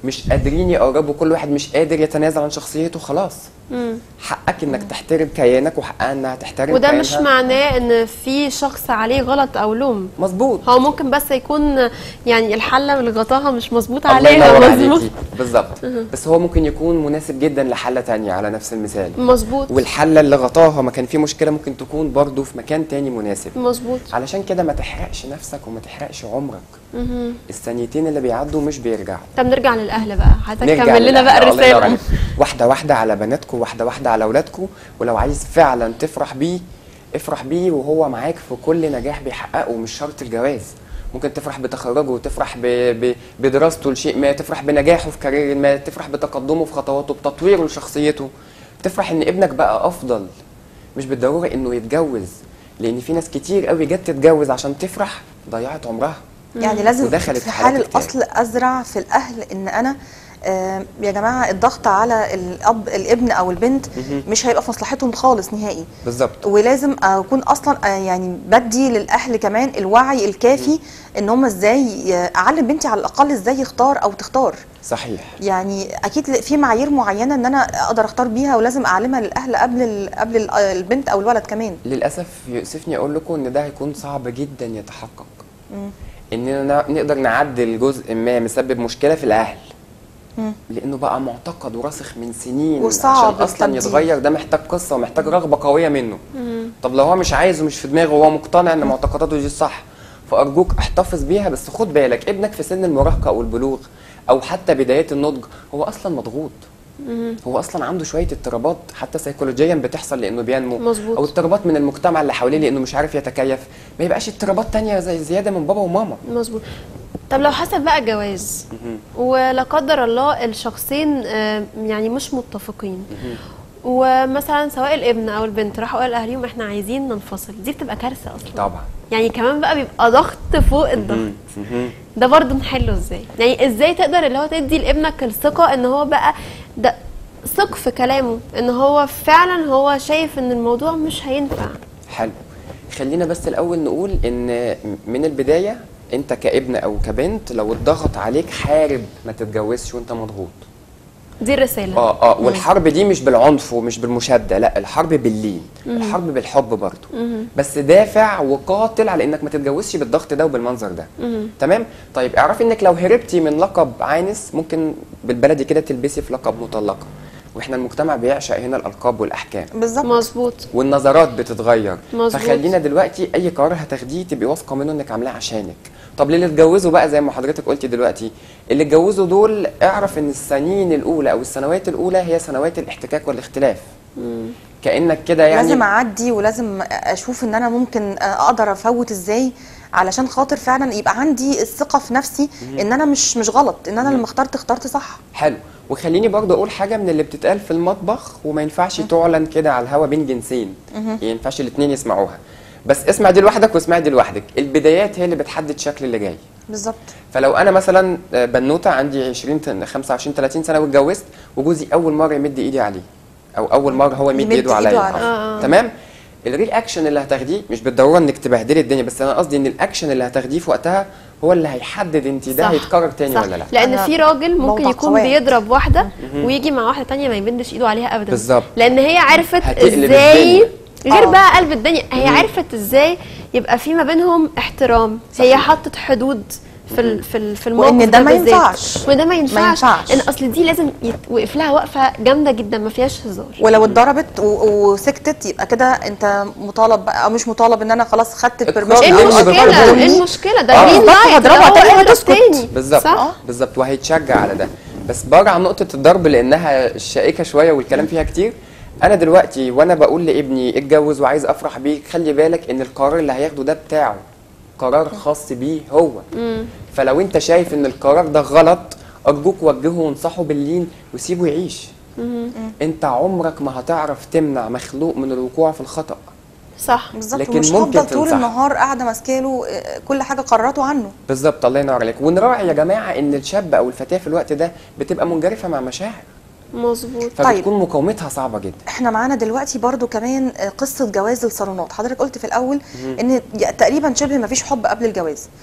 مش قادرين يقربوا كل واحد مش قادر يتنازل عن شخصيته خلاص مم. حقك انك تحترم كيانك وحقها انها تحترم وده مش كيانها. معناه ان في شخص عليه غلط او لوم مظبوط هو ممكن بس يكون يعني الحله اللي غطاها مش مظبوط الله عليها ينور مظبوط عليكي بالظبط بس هو ممكن يكون مناسب جدا لحله تانية على نفس المثال مظبوط والحله اللي غطاها ما كان في مشكله ممكن تكون برضو في مكان تاني مناسب مظبوط علشان كده ما تحرقش نفسك وما تحرقش عمرك مهم. الثانيتين اللي بيعدوا مش بيرجعوا طب نرجع للاهل بقى حضرتك نرجع كمل لنا بقى للأهل. الله ينور الرساله عليك. واحده واحده على بناتكم واحده واحده على اولادكم ولو عايز فعلا تفرح بيه افرح بيه وهو معاك في كل نجاح بيحققه مش شرط الجواز ممكن تفرح بتخرجه وتفرح ب... ب... بدراسته لشيء ما تفرح بنجاحه في كارير ما تفرح بتقدمه في خطواته بتطويره لشخصيته تفرح ان ابنك بقى افضل مش بالضروره انه يتجوز لان في ناس كتير قوي جت تتجوز عشان تفرح ضيعت عمرها يعني لازم ودخلت في في حال حالات اكتئاب. الاصل ازرع في الاهل ان انا آه، يا جماعه الضغط على الاب الابن او البنت مش هيبقى في مصلحتهم خالص نهائي بالظبط ولازم اكون اصلا آه، يعني بدي للاهل كمان الوعي الكافي ان هم ازاي آه، اعلم بنتي على الاقل ازاي يختار او تختار صحيح يعني اكيد في معايير معينه ان انا اقدر اختار بيها ولازم اعلمها للاهل قبل ال- قبل ال- البنت او الولد كمان للاسف يؤسفني اقول لكم ان ده هيكون صعب جدا يتحقق اننا ن- نقدر نعدل جزء ما مسبب مشكله في الاهل مم. لانه بقى معتقد وراسخ من سنين وصعب عشان اصلا التبديل. يتغير ده محتاج قصه ومحتاج رغبه قويه منه طب لو هو مش عايز ومش في دماغه وهو مقتنع ان معتقداته دي الصح فارجوك احتفظ بيها بس خد بالك ابنك في سن المراهقه او البلوغ او حتى بدايات النضج هو اصلا مضغوط هو اصلا عنده شويه اضطرابات حتى سيكولوجيا بتحصل لانه بينمو مظبوط. او اضطرابات من المجتمع اللي حواليه لانه مش عارف يتكيف ما يبقاش اضطرابات تانية زي زياده من بابا وماما مظبوط طب لو حصل بقى جواز ولا قدر الله الشخصين آه، يعني مش متفقين ومثلا سواء الابن او البنت راحوا قالوا لاهاليهم احنا عايزين ننفصل دي بتبقى كارثه اصلا طبعا يعني كمان بقى بيبقى ضغط فوق الضغط مهم. ده برضه نحله ازاي يعني ازاي تقدر اللي هو تدي لابنك الثقه ان هو بقى ده ثق في كلامه ان هو فعلا هو شايف ان الموضوع مش هينفع حلو خلينا بس الاول نقول ان من البدايه انت كابن او كبنت لو اتضغط عليك حارب ما تتجوزش وانت مضغوط دي الرساله اه اه والحرب دي مش بالعنف ومش بالمشاده لا الحرب باللين الحرب بالحب برضو بس دافع وقاتل على انك ما تتجوزش بالضغط ده وبالمنظر ده تمام طيب اعرفي انك لو هربتي من لقب عانس ممكن بالبلدي كده تلبسي في لقب مطلقه واحنا المجتمع بيعشق هنا الالقاب والاحكام بالظبط مظبوط والنظرات بتتغير مظبوط. فخلينا دلوقتي اي قرار هتاخديه تبقي واثقه منه انك عاملاه عشانك طب للي اتجوزوا بقى زي ما حضرتك قلتي دلوقتي اللي اتجوزوا دول اعرف ان السنين الاولى او السنوات الاولى هي سنوات الاحتكاك والاختلاف كانك كده يعني لازم اعدي ولازم اشوف ان انا ممكن اقدر افوت ازاي علشان خاطر فعلا يبقى عندي الثقه في نفسي ان انا مش مش غلط ان انا لما اخترت اخترت صح حلو وخليني برضه اقول حاجه من اللي بتتقال في المطبخ وما ينفعش تعلن كده على الهوا بين جنسين ما ينفعش الاثنين يسمعوها بس اسمع دي لوحدك واسمع دي لوحدك البدايات هي اللي بتحدد شكل اللي جاي بالظبط فلو انا مثلا بنوته عندي 20 تن- 25 30 سنه واتجوزت وجوزي اول مره يمد ايدي عليه او اول مره هو يمد يمد ايده إيده عليا عليا. آه، آه. تمام الرياكشن اللي هتاخديه مش بالضروره انك تبهدلي الدنيا بس انا قصدي ان الاكشن اللي هتاخديه في وقتها هو اللي هيحدد انت ده صح، هيتكرر تاني صح. ولا لا لان أنا في راجل ممكن موضع يكون قواعد. بيضرب واحده ويجي مع واحده تانية ما يمدش ايده عليها ابدا بالظبط. لان هي عرفت هتقلب ازاي الدنيا. غير آه. بقى قلب الدنيا هي عرفت ازاي يبقى في ما بينهم احترام هي صحيح. حطت حدود في ال- في ال- في الموقف وإن ده ما بالذات. ينفعش. وده ما ينفعش ينفعش. ان اصل دي لازم يتوقف لها وقفه جامده جدا ما فيهاش هزار ولو اتضربت و- وسكتت يبقى كده انت مطالب بقى او مش مطالب ان انا خلاص خدت إقرار البرميشن ايه يعني أو بالضرب المشكله دول. ايه المشكله ده آه. جرين بالظبط، لايت هضربها تاني اضرب وهتسكت. تاني بالظبط صح بالظبط وهيتشجع على ده بس بره عن نقطه الضرب لانها شائكه شويه والكلام فيها كتير انا دلوقتي وانا بقول لابني اتجوز وعايز افرح بيك خلي بالك ان القرار اللي هياخده ده بتاعه قرار خاص بيه هو فلو انت شايف ان القرار ده غلط ارجوك وجهه وانصحه باللين وسيبه يعيش انت عمرك ما هتعرف تمنع مخلوق من الوقوع في الخطأ صح بالظبط لكن ومش ممكن هفضل طول تنصح. النهار قاعده ماسكاله آه، كل حاجه قررته عنه بالظبط الله ينور عليك ونراعي يا جماعه ان الشاب او الفتاه في الوقت ده بتبقى منجرفه مع مشاعر مظبوط فبتكون مقاومتها صعبه جدا احنا معانا دلوقتي برضو كمان آه، قصه جواز الصالونات حضرتك قلت في الاول ان ي- تقريبا شبه ما فيش حب قبل الجواز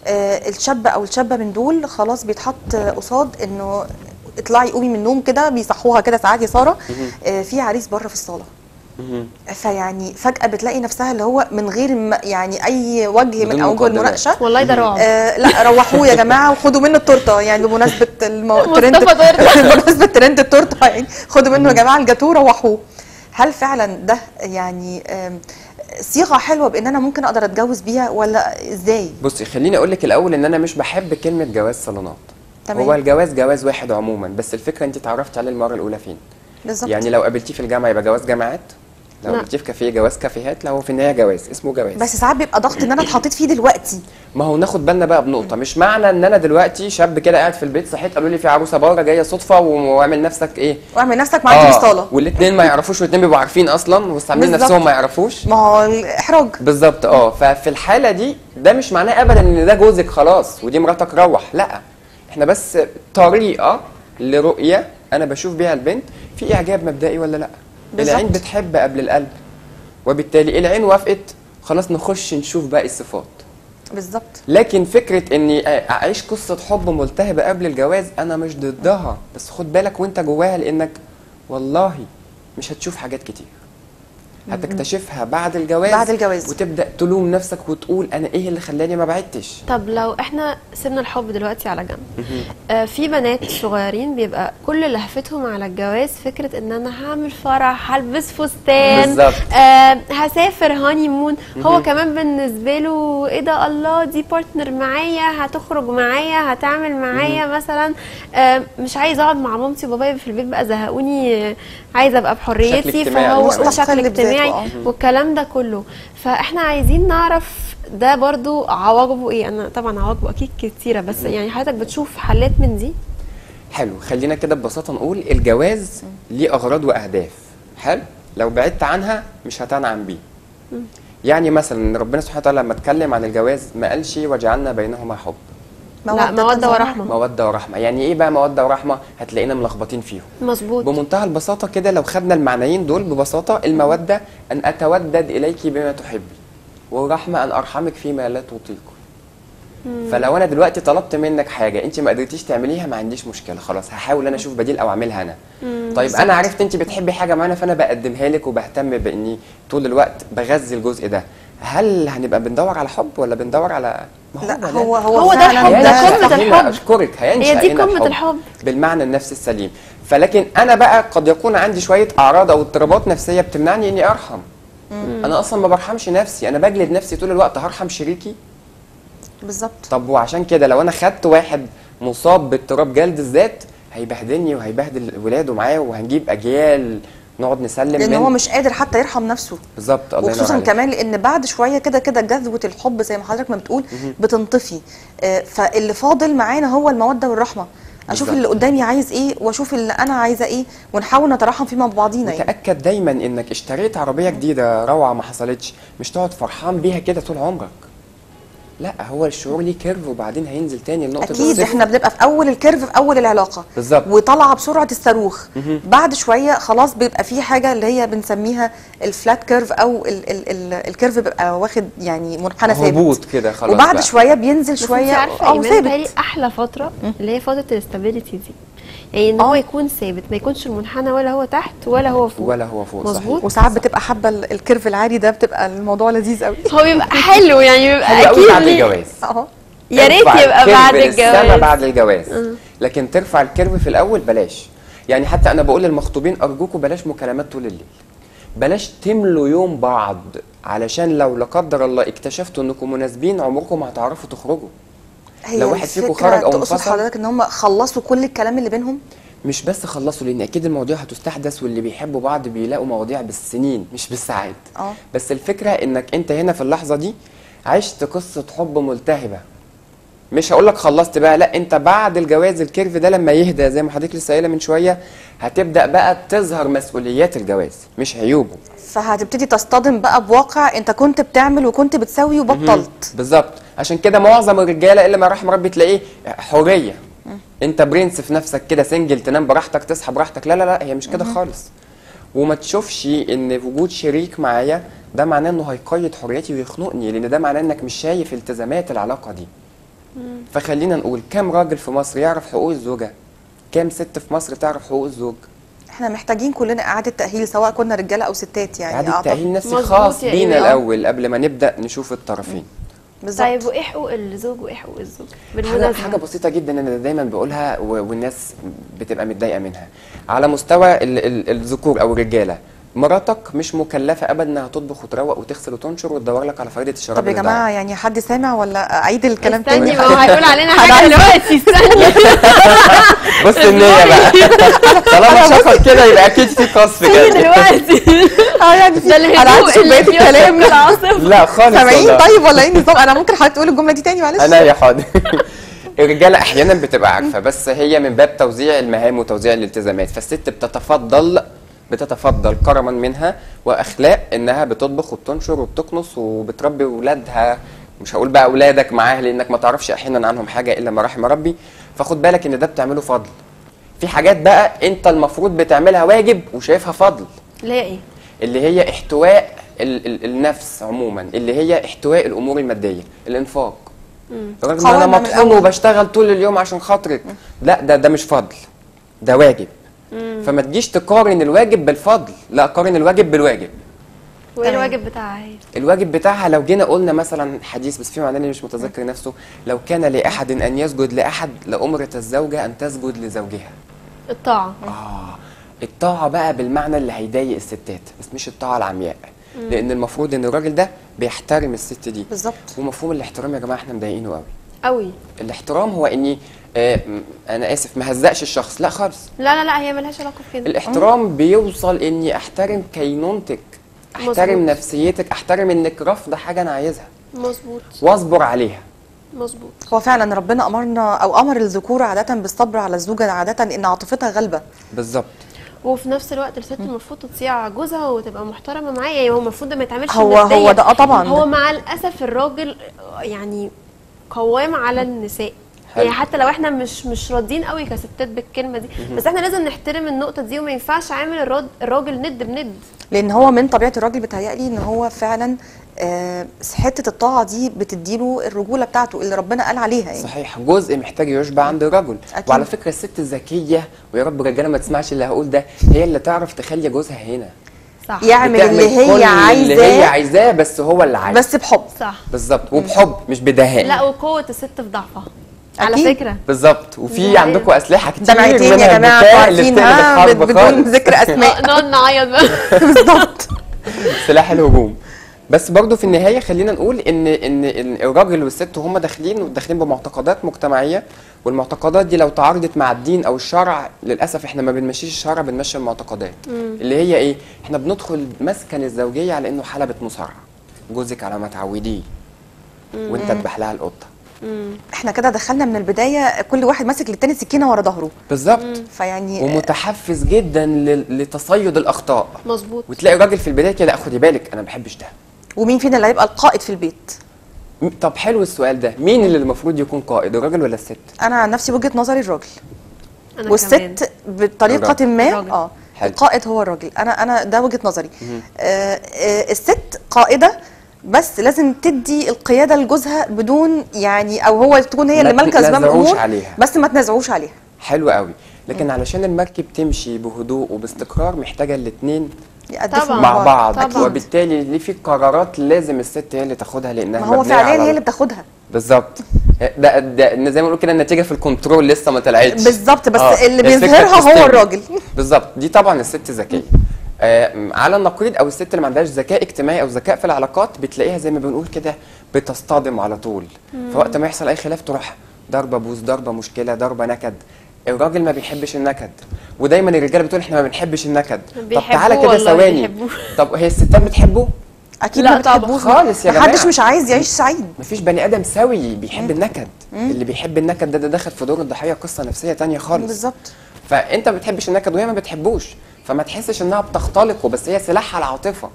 آه، الشاب او الشابه من دول خلاص بيتحط قصاد انه اطلعي قومي من النوم كده بيصحوها كده ساعات يا ساره آه، في عريس بره في الصاله مهم. فيعني فجاه بتلاقي نفسها اللي هو من غير ما يعني اي وجه من بدون اوجه مقدمات. المناقشه والله ده رعب آه لا روحوه يا جماعه وخدوا منه التورته يعني بمناسبه المو... ترند مصطفى تورتة. بمناسبه ترند التورته يعني خدوا منه يا جماعه الجاتوه روحوه هل فعلا ده يعني آم، صيغه حلوه بان انا ممكن اقدر اتجوز بيها ولا ازاي بصي خليني اقول لك الاول ان انا مش بحب كلمه جواز صالونات تمام. هو الجواز جواز واحد عموما بس الفكره انت اتعرفتي عليه المره الاولى فين بالظبط يعني لو قابلتيه في الجامعه يبقى جواز جامعات لو لا. قابلتيه في كافيه جواز كافيهات لا هو في النهايه جواز اسمه جواز بس ساعات بيبقى ضغط ان انا اتحطيت فيه دلوقتي ما هو ناخد بالنا بقى بنقطه مش معنى ان انا دلوقتي شاب كده قاعد في البيت صحيت قالوا لي في عروسه بره جايه صدفه واعمل نفسك ايه واعمل نفسك معاك آه. بسطاله والاثنين ما يعرفوش والاثنين بيبقوا عارفين اصلا واستعملين بالظبط. نفسهم ما يعرفوش ما هو الاحراج بالظبط اه ففي الحاله دي ده مش معناه ابدا ان ده جوزك خلاص ودي مراتك روح لا احنا بس طريقه لرؤيه انا بشوف بيها البنت في اعجاب مبدئي ولا لا بالظبط. العين بتحب قبل القلب وبالتالي العين وافقت خلاص نخش نشوف باقي الصفات بالظبط لكن فكره اني اعيش قصه حب ملتهبه قبل الجواز انا مش ضدها بس خد بالك وانت جواها لانك والله مش هتشوف حاجات كتير هتكتشفها بعد الجواز بعد الجواز. وتبدا تلوم نفسك وتقول انا ايه اللي خلاني ما بعدتش طب لو احنا سيبنا الحب دلوقتي على جنب آه في بنات صغيرين بيبقى كل لهفتهم على الجواز فكره ان انا هعمل فرح هلبس فستان بالظبط. آه هسافر هاني مون هو كمان بالنسبه له ايه ده الله دي بارتنر معايا هتخرج معايا هتعمل معايا مثلا آه مش عايز اقعد مع مامتي وبابايا في البيت بقى زهقوني آه، عايزه ابقى بحريتي بشكل اجتماعي فهو كمان. وشكل مستقل بذاته، اجتماعي آه. والكلام ده كله فاحنا عايزين نعرف ده برضو عواقبه ايه انا طبعا عواقبه اكيد كتيره بس يعني حضرتك بتشوف حلات من دي حلو خلينا كده ببساطه نقول الجواز ليه اغراض واهداف حلو لو بعدت عنها مش هتنعم بيه يعني مثلا ربنا سبحانه وتعالى لما اتكلم عن الجواز ما قالش وجعلنا بينهما حب لا موده ورحمه موده ورحمه يعني ايه بقى موده ورحمه هتلاقينا ملخبطين فيهم مظبوط بمنتهى البساطه كده لو خدنا المعنيين دول ببساطه الموده ان اتودد اليك بما تحبي والرحمه ان ارحمك فيما لا تطيق فلو انا دلوقتي طلبت منك حاجه انت ما قدرتيش تعمليها ما عنديش مشكله خلاص هحاول انا اشوف بديل او اعملها انا طيب انا عرفت انت بتحبي حاجه معينه فانا بقدمها لك وبهتم باني طول الوقت بغذي الجزء ده هل هنبقى بندور على حب ولا بندور على ما لا هو هو, هو ده فعلاً الحب، ده هينشأ قمة هنا الحب. اشكرك هينشأ هي دي هنا قمة الحب. بالمعنى النفسي السليم فلكن انا بقى قد يكون عندي شويه اعراض او اضطرابات نفسيه بتمنعني اني ارحم انا اصلا ما برحمش نفسي انا بجلد نفسي طول الوقت هرحم شريكي بالظبط طب وعشان كده لو انا خدت واحد مصاب باضطراب جلد الذات هيبهدلني وهيبهدل ولاده معاه وهنجيب اجيال نقعد نسلم لان من هو مش قادر حتى يرحم نفسه بالظبط الله ينور وخصوصا عليك. كمان لان بعد شويه كده كده جذوه الحب زي ما حضرتك ما بتقول بتنطفي آه، فاللي فاضل معانا هو الموده والرحمه اشوف بالظبط. اللي قدامي عايز ايه واشوف اللي انا عايزه ايه ونحاول نتراحم فيه مع بعضينا يعني وتاكد دايما انك اشتريت عربيه جديده روعه ما حصلتش مش تقعد فرحان بيها كده طول عمرك لا هو الشعور ليه كيرف وبعدين هينزل تاني لنقطه اكيد الصفر. احنا بنبقى في اول الكيرف في اول العلاقه بالظبط. وطالعه بسرعه الصاروخ بعد شويه خلاص بيبقى في حاجه اللي هي بنسميها الفلات كيرف او ال ال ال الكيرف بيبقى واخد يعني منحنى ثابت هبوط كده خلاص وبعد بقى. شويه بينزل بس شويه انت عارفه او ايمان بتهيألي ثابت احلى فتره اللي هي فتره الاستابيليتي دي يعني ان هو آه. يكون ثابت ما يكونش المنحنى ولا هو تحت ولا هو فوق ولا هو فوق مظبوط. صحيح وساعات بتبقى حابه ال- الكيرف العالي ده بتبقى الموضوع لذيذ قوي هو بيبقى حلو يعني بيبقى حلو قوي اكيد بعد ليه- الجواز اهو يا ريت ترفع يبقى الكيرف بعد للسما الجواز بعد الجواز لكن ترفع الكيرف في الاول بلاش يعني حتى انا بقول للمخطوبين ارجوكم بلاش مكالمات طول الليل بلاش تملوا يوم بعض علشان لو لا قدر الله اكتشفتوا انكم مناسبين عمركم ما هتعرفوا تخرجوا هي لو واحد فيكم الفكرة خرج أو تقصد انفصل؟ حضرتك ان هم خلصوا كل الكلام اللي بينهم مش بس خلصوا لان اكيد المواضيع هتستحدث واللي بيحبوا بعض بيلاقوا مواضيع بالسنين مش بالساعات اه بس الفكره انك انت هنا في اللحظه دي عشت قصه حب ملتهبه مش هقول لك خلصت بقى لا انت بعد الجواز الكيرف ده لما يهدى زي ما حضرتك لسه قايله من شويه هتبدا بقى تظهر مسؤوليات الجواز مش عيوبه فهتبتدي تصطدم بقى بواقع انت كنت بتعمل وكنت بتسوي وبطلت بالظبط عشان كده معظم الرجاله الا ما رحم ربي تلاقيه حريه انت برنس في نفسك كده سنجل تنام براحتك تصحى براحتك لا لا لا هي مش كده خالص وما تشوفش ان وجود شريك معايا ده معناه انه هيقيد حريتي ويخنقني لان ده معناه انك مش شايف التزامات العلاقه دي فخلينا نقول كام راجل في مصر يعرف حقوق الزوجه كام ست في مصر تعرف حقوق الزوج احنا محتاجين كلنا اعاده تاهيل سواء كنا رجاله او ستات يعني اعاده أعتقد. تاهيل نفسي مظبوط خاص يا بينا إيمان. الاول قبل ما نبدا نشوف الطرفين بالظبط طيب وايه حقوق الزوج وايه حقوق الزوج حاجة, بالمناسبه حاجة بسيطة جدا انا دايما بقولها و- والناس بتبقى متضايقة منها على مستوى ال- ال- الذكور او الرجالة مراتك مش مكلفة ابدا انها تطبخ وتروق وتغسل وتنشر وتدور لك على فائدة الشراب طب يا اللي جماعه يعني حد سامع ولا اعيد الكلام استني تاني ما هو هيقول علينا حاجه عايزة- دلوقتي استني ضايع. بص النية بقى طالما شكر كده يبقى اكيد في قصف كده دلوقتي اه يعني ده انا عندي الهدوء اللي شويه في الكلام العاصفه لا خالص سامعين والله. طيب ولا ايه النظام انا ممكن حضرتك تقول الجمله دي تاني معلش انا يا حاضر الرجاله احيانا بتبقى عارفه بس هي من باب توزيع المهام وتوزيع الالتزامات فالست بتتفضل بتتفضل كرما منها واخلاق انها بتطبخ وبتنشر وبتكنس وبتربي اولادها مش هقول بقى اولادك معاها لانك ما تعرفش احيانا عنهم حاجه الا ما رحم ربي فخد بالك ان ده بتعمله فضل في حاجات بقى انت المفروض بتعملها واجب وشايفها فضل اللي هي ايه اللي هي احتواء ال ال النفس عموما اللي هي احتواء الامور الماديه الانفاق رغم ان انا قوامنا من مطحون الأول. وبشتغل طول اليوم عشان خاطرك لا ده ده مش فضل ده واجب فما تجيش تقارن الواجب بالفضل لا قارن الواجب بالواجب وايه تمام. الواجب بتاعها هي الواجب بتاعها لو جينا قلنا مثلا حديث بس في معناه مش متذكر نفسه لو كان لاحد ان يسجد لاحد لامرت الزوجه ان تسجد لزوجها الطاعه آه الطاعة بقى بالمعنى اللي هيضايق الستات بس مش الطاعة العمياء لأن المفروض إن الراجل ده بيحترم الست دي بالظبط ومفهوم الاحترام يا جماعة احنا مضايقينه قوي قوي الاحترام هو إني آه م- أنا آسف ما هزقش الشخص لا خالص لا لا لا هي ملهاش علاقه بكده الاحترام بيوصل إني أحترم كينونتك أحترم مظبوط. نفسيتك أحترم إنك رافضة حاجة أنا عايزها مظبوط واصبر عليها مظبوط هو فعلا ربنا امرنا او امر الذكور عاده بالصبر على الزوجه عاده ان عاطفتها غالبه بالظبط وفي نفس الوقت الست المفروض تطيع جوزها وتبقى محترمه معاه يعني هو المفروض ده ما يتعملش هو ندية. هو ده اه طبعا هو مع الاسف الراجل يعني قوام على النساء حلو. يعني حتى لو احنا مش مش راضيين قوي كستات بالكلمه دي بس احنا لازم نحترم النقطه دي وما ينفعش عامل الراد- الراجل ند بند لان هو من طبيعه الراجل بيتهيألي ان هو فعلا آه، حته الطاعه دي بتديله الرجوله بتاعته اللي ربنا قال عليها يعني صحيح جزء محتاج يشبع عند الرجل أكيد. وعلى فكره الست الذكيه ويا رب الرجاله ما تسمعش اللي هقول ده هي اللي تعرف تخلي جوزها هنا صح يعمل بتعمل اللي هي كل اللي هي عايزاه عايزاه بس هو اللي عايز بس بحب صح بالظبط وبحب مش بدهاء لا وقوه الست في ضعفها على أكيد. فكره بالظبط وفي ده عندكم اسلحه كتير دمعتين منها يا جماعه البكاء اللي عارفينها بتقلب الحرب بدون خالص. ذكر آه، اسماء نقعد نعيط بقى بالظبط سلاح الهجوم بس برضو في النهايه خلينا نقول ان ان إن الراجل والست هم داخلين وداخلين بمعتقدات مجتمعيه والمعتقدات دي لو تعارضت مع الدين او الشرع للاسف احنا ما بنمشيش الشرع بنمشي المعتقدات اللي هي ايه احنا بندخل مسكن الزوجيه على انه حلبة مصارعه جوزك على ما تعوديه وانت تذبح لها القطه احنا كده دخلنا من البدايه كل واحد ماسك للتاني سكينه ورا ظهره بالظبط فيعني ومتحفز جدا ل- لتصيد الاخطاء مظبوط وتلاقي الراجل في البدايه كده خدي بالك انا ما بحبش ده ومين فينا اللي هيبقى القائد في البيت م- طب حلو السؤال ده مين اللي المفروض يكون قائد الراجل ولا الست انا عن نفسي وجهه نظري الراجل انا كمان. والست بطريقه الراجل. ما الراجل. اه حلو. القائد هو الراجل انا انا ده وجهه نظري آه آه الست قائده بس لازم تدي القياده لجوزها بدون يعني او هو تكون هي ما اللي مالكه زمام تنزعوش الامور عليها. بس ما تنازعوش عليها حلو قوي لكن علشان المركب تمشي بهدوء وباستقرار محتاجه الاثنين يقدسوا طبعاً. مع بعض طبعاً. وبالتالي ليه في قرارات لازم الست هي اللي تاخدها لانها ما هو مبنية فعليا على- هي اللي بتاخدها بالظبط ده, ده إن زي ما بنقول كده النتيجه في الكنترول لسه ما طلعتش بالظبط بس آه، اللي الفكرة بيظهرها هو بتستوي. الراجل بالظبط دي طبعا الست ذكيه آه على النقيض او الست اللي ما عندهاش ذكاء اجتماعي او ذكاء في العلاقات بتلاقيها زي ما بنقول كده بتصطدم على طول فوقت ما يحصل اي خلاف تروح ضربه بوز ضربه مشكله ضربه نكد الراجل ما بيحبش النكد ودايما الرجاله بتقول احنا ما بنحبش النكد طب بيحبوه تعالى كده والله ثواني بيحبوه. طب هي الستات بتحبه اكيد لا ما طبعاً. بتحبوش خالص يا محدش جماعة. مش عايز يعيش سعيد مفيش بني ادم سوي بيحب النكد اللي بيحب النكد ده ده داخل في دور الضحيه قصه نفسيه تانية خالص بالظبط فانت ما بتحبش النكد وهي ما بتحبوش فما تحسش انها بتختلقه بس هي سلاحها العاطفه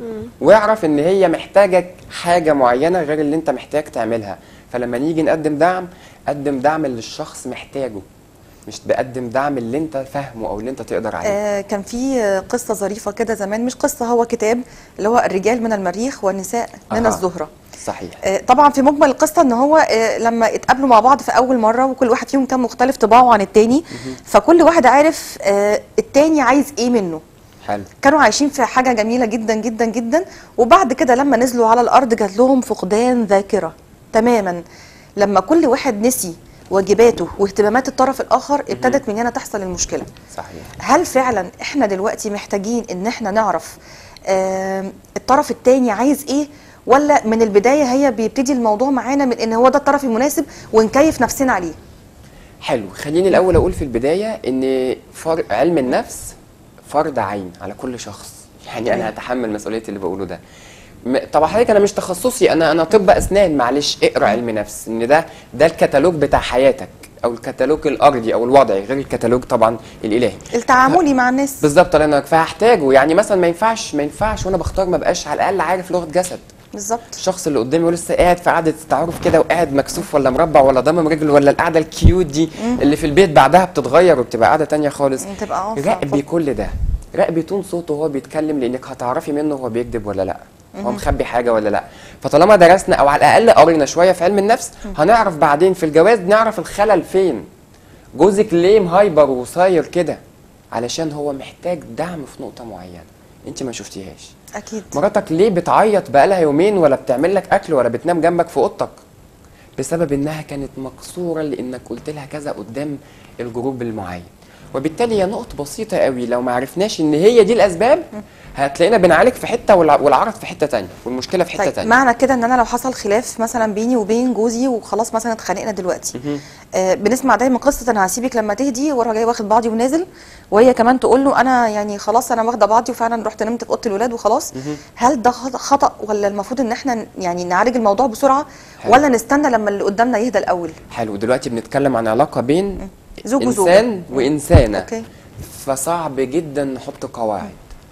واعرف ان هي محتاجه حاجه معينه غير اللي انت محتاج تعملها فلما نيجي نقدم دعم قدم دعم اللي الشخص محتاجه مش بقدم دعم اللي انت فاهمه او اللي انت تقدر عليه آه كان في آه، قصه ظريفه كده زمان مش قصه هو كتاب اللي هو الرجال من المريخ والنساء من أها. الزهره صحيح آه، طبعا في مجمل القصه ان هو آه، لما اتقابلوا مع بعض في اول مره وكل واحد فيهم كان مختلف طباعه عن التاني فكل واحد عارف آه، التاني عايز ايه منه حلو كانوا عايشين في حاجه جميله جدا جدا جدا وبعد كده لما نزلوا على الارض جات لهم فقدان ذاكره تماما لما كل واحد نسي واجباته واهتمامات الطرف الاخر ابتدت من هنا تحصل المشكله صحيح هل فعلا احنا دلوقتي محتاجين ان احنا نعرف آم، الطرف التاني عايز ايه ولا من البدايه هي بيبتدي الموضوع معانا من ان هو ده الطرف المناسب ونكيف نفسنا عليه حلو خليني الاول اقول في البدايه ان فر... علم النفس فرض عين على كل شخص يعني انا هتحمل مسؤوليه اللي بقوله ده م- طبعا حضرتك انا مش تخصصي انا انا طب اسنان معلش اقرا علم نفس ان ده ده الكتالوج بتاع حياتك او الكتالوج الارضي او الوضعي غير الكتالوج طبعا الالهي التعاملي مع الناس بالظبط الله ينورك فهحتاجه يعني مثلا ما ينفعش ما ينفعش وانا بختار ما بقاش على الاقل عارف لغه جسد بالظبط الشخص اللي قدامي ولسه قاعد في قعده تعارف كده وقاعد مكسوف ولا مربع ولا ضامم رجل ولا القعده الكيوت دي اللي في البيت بعدها بتتغير وبتبقى قعده تانية خالص بتبقى اه راقبي ف- كل ده راقبي تون صوته وهو بيتكلم لانك هتعرفي منه هو بيكذب ولا لا هو مخبي حاجه ولا لا فطالما درسنا او على الاقل قرينا شويه في علم النفس هنعرف بعدين في الجواز نعرف الخلل فين جوزك ليه مهايبر وصاير كده علشان هو محتاج دعم في نقطه معينه انت ما شفتيهاش اكيد مراتك ليه بتعيط بقالها يومين ولا بتعمل لك اكل ولا بتنام جنبك في اوضتك بسبب انها كانت مكسوره لانك قلت لها كذا قدام الجروب المعين وبالتالي هي نقط بسيطه قوي لو ما عرفناش ان هي دي الاسباب هتلاقينا بنعالج في حته والع- والعرض في حته تانية والمشكله في حته طيب تانية معنى كده ان انا لو حصل خلاف مثلا بيني وبين جوزي وخلاص مثلا اتخانقنا دلوقتي آه بنسمع دايما قصه انا هسيبك لما تهدي واروح جاي واخد بعضي ونازل وهي كمان تقول له انا يعني خلاص انا واخده بعضي وفعلا رحت نمت في اوضه الولاد وخلاص هل ده خط- خطا ولا المفروض ان احنا ن- يعني نعالج الموضوع بسرعه حلو. ولا نستنى لما اللي قدامنا يهدى الاول حلو دلوقتي بنتكلم عن علاقه بين زوج وزوجة. انسان وانسانه اوكي فصعب جدا نحط قواعد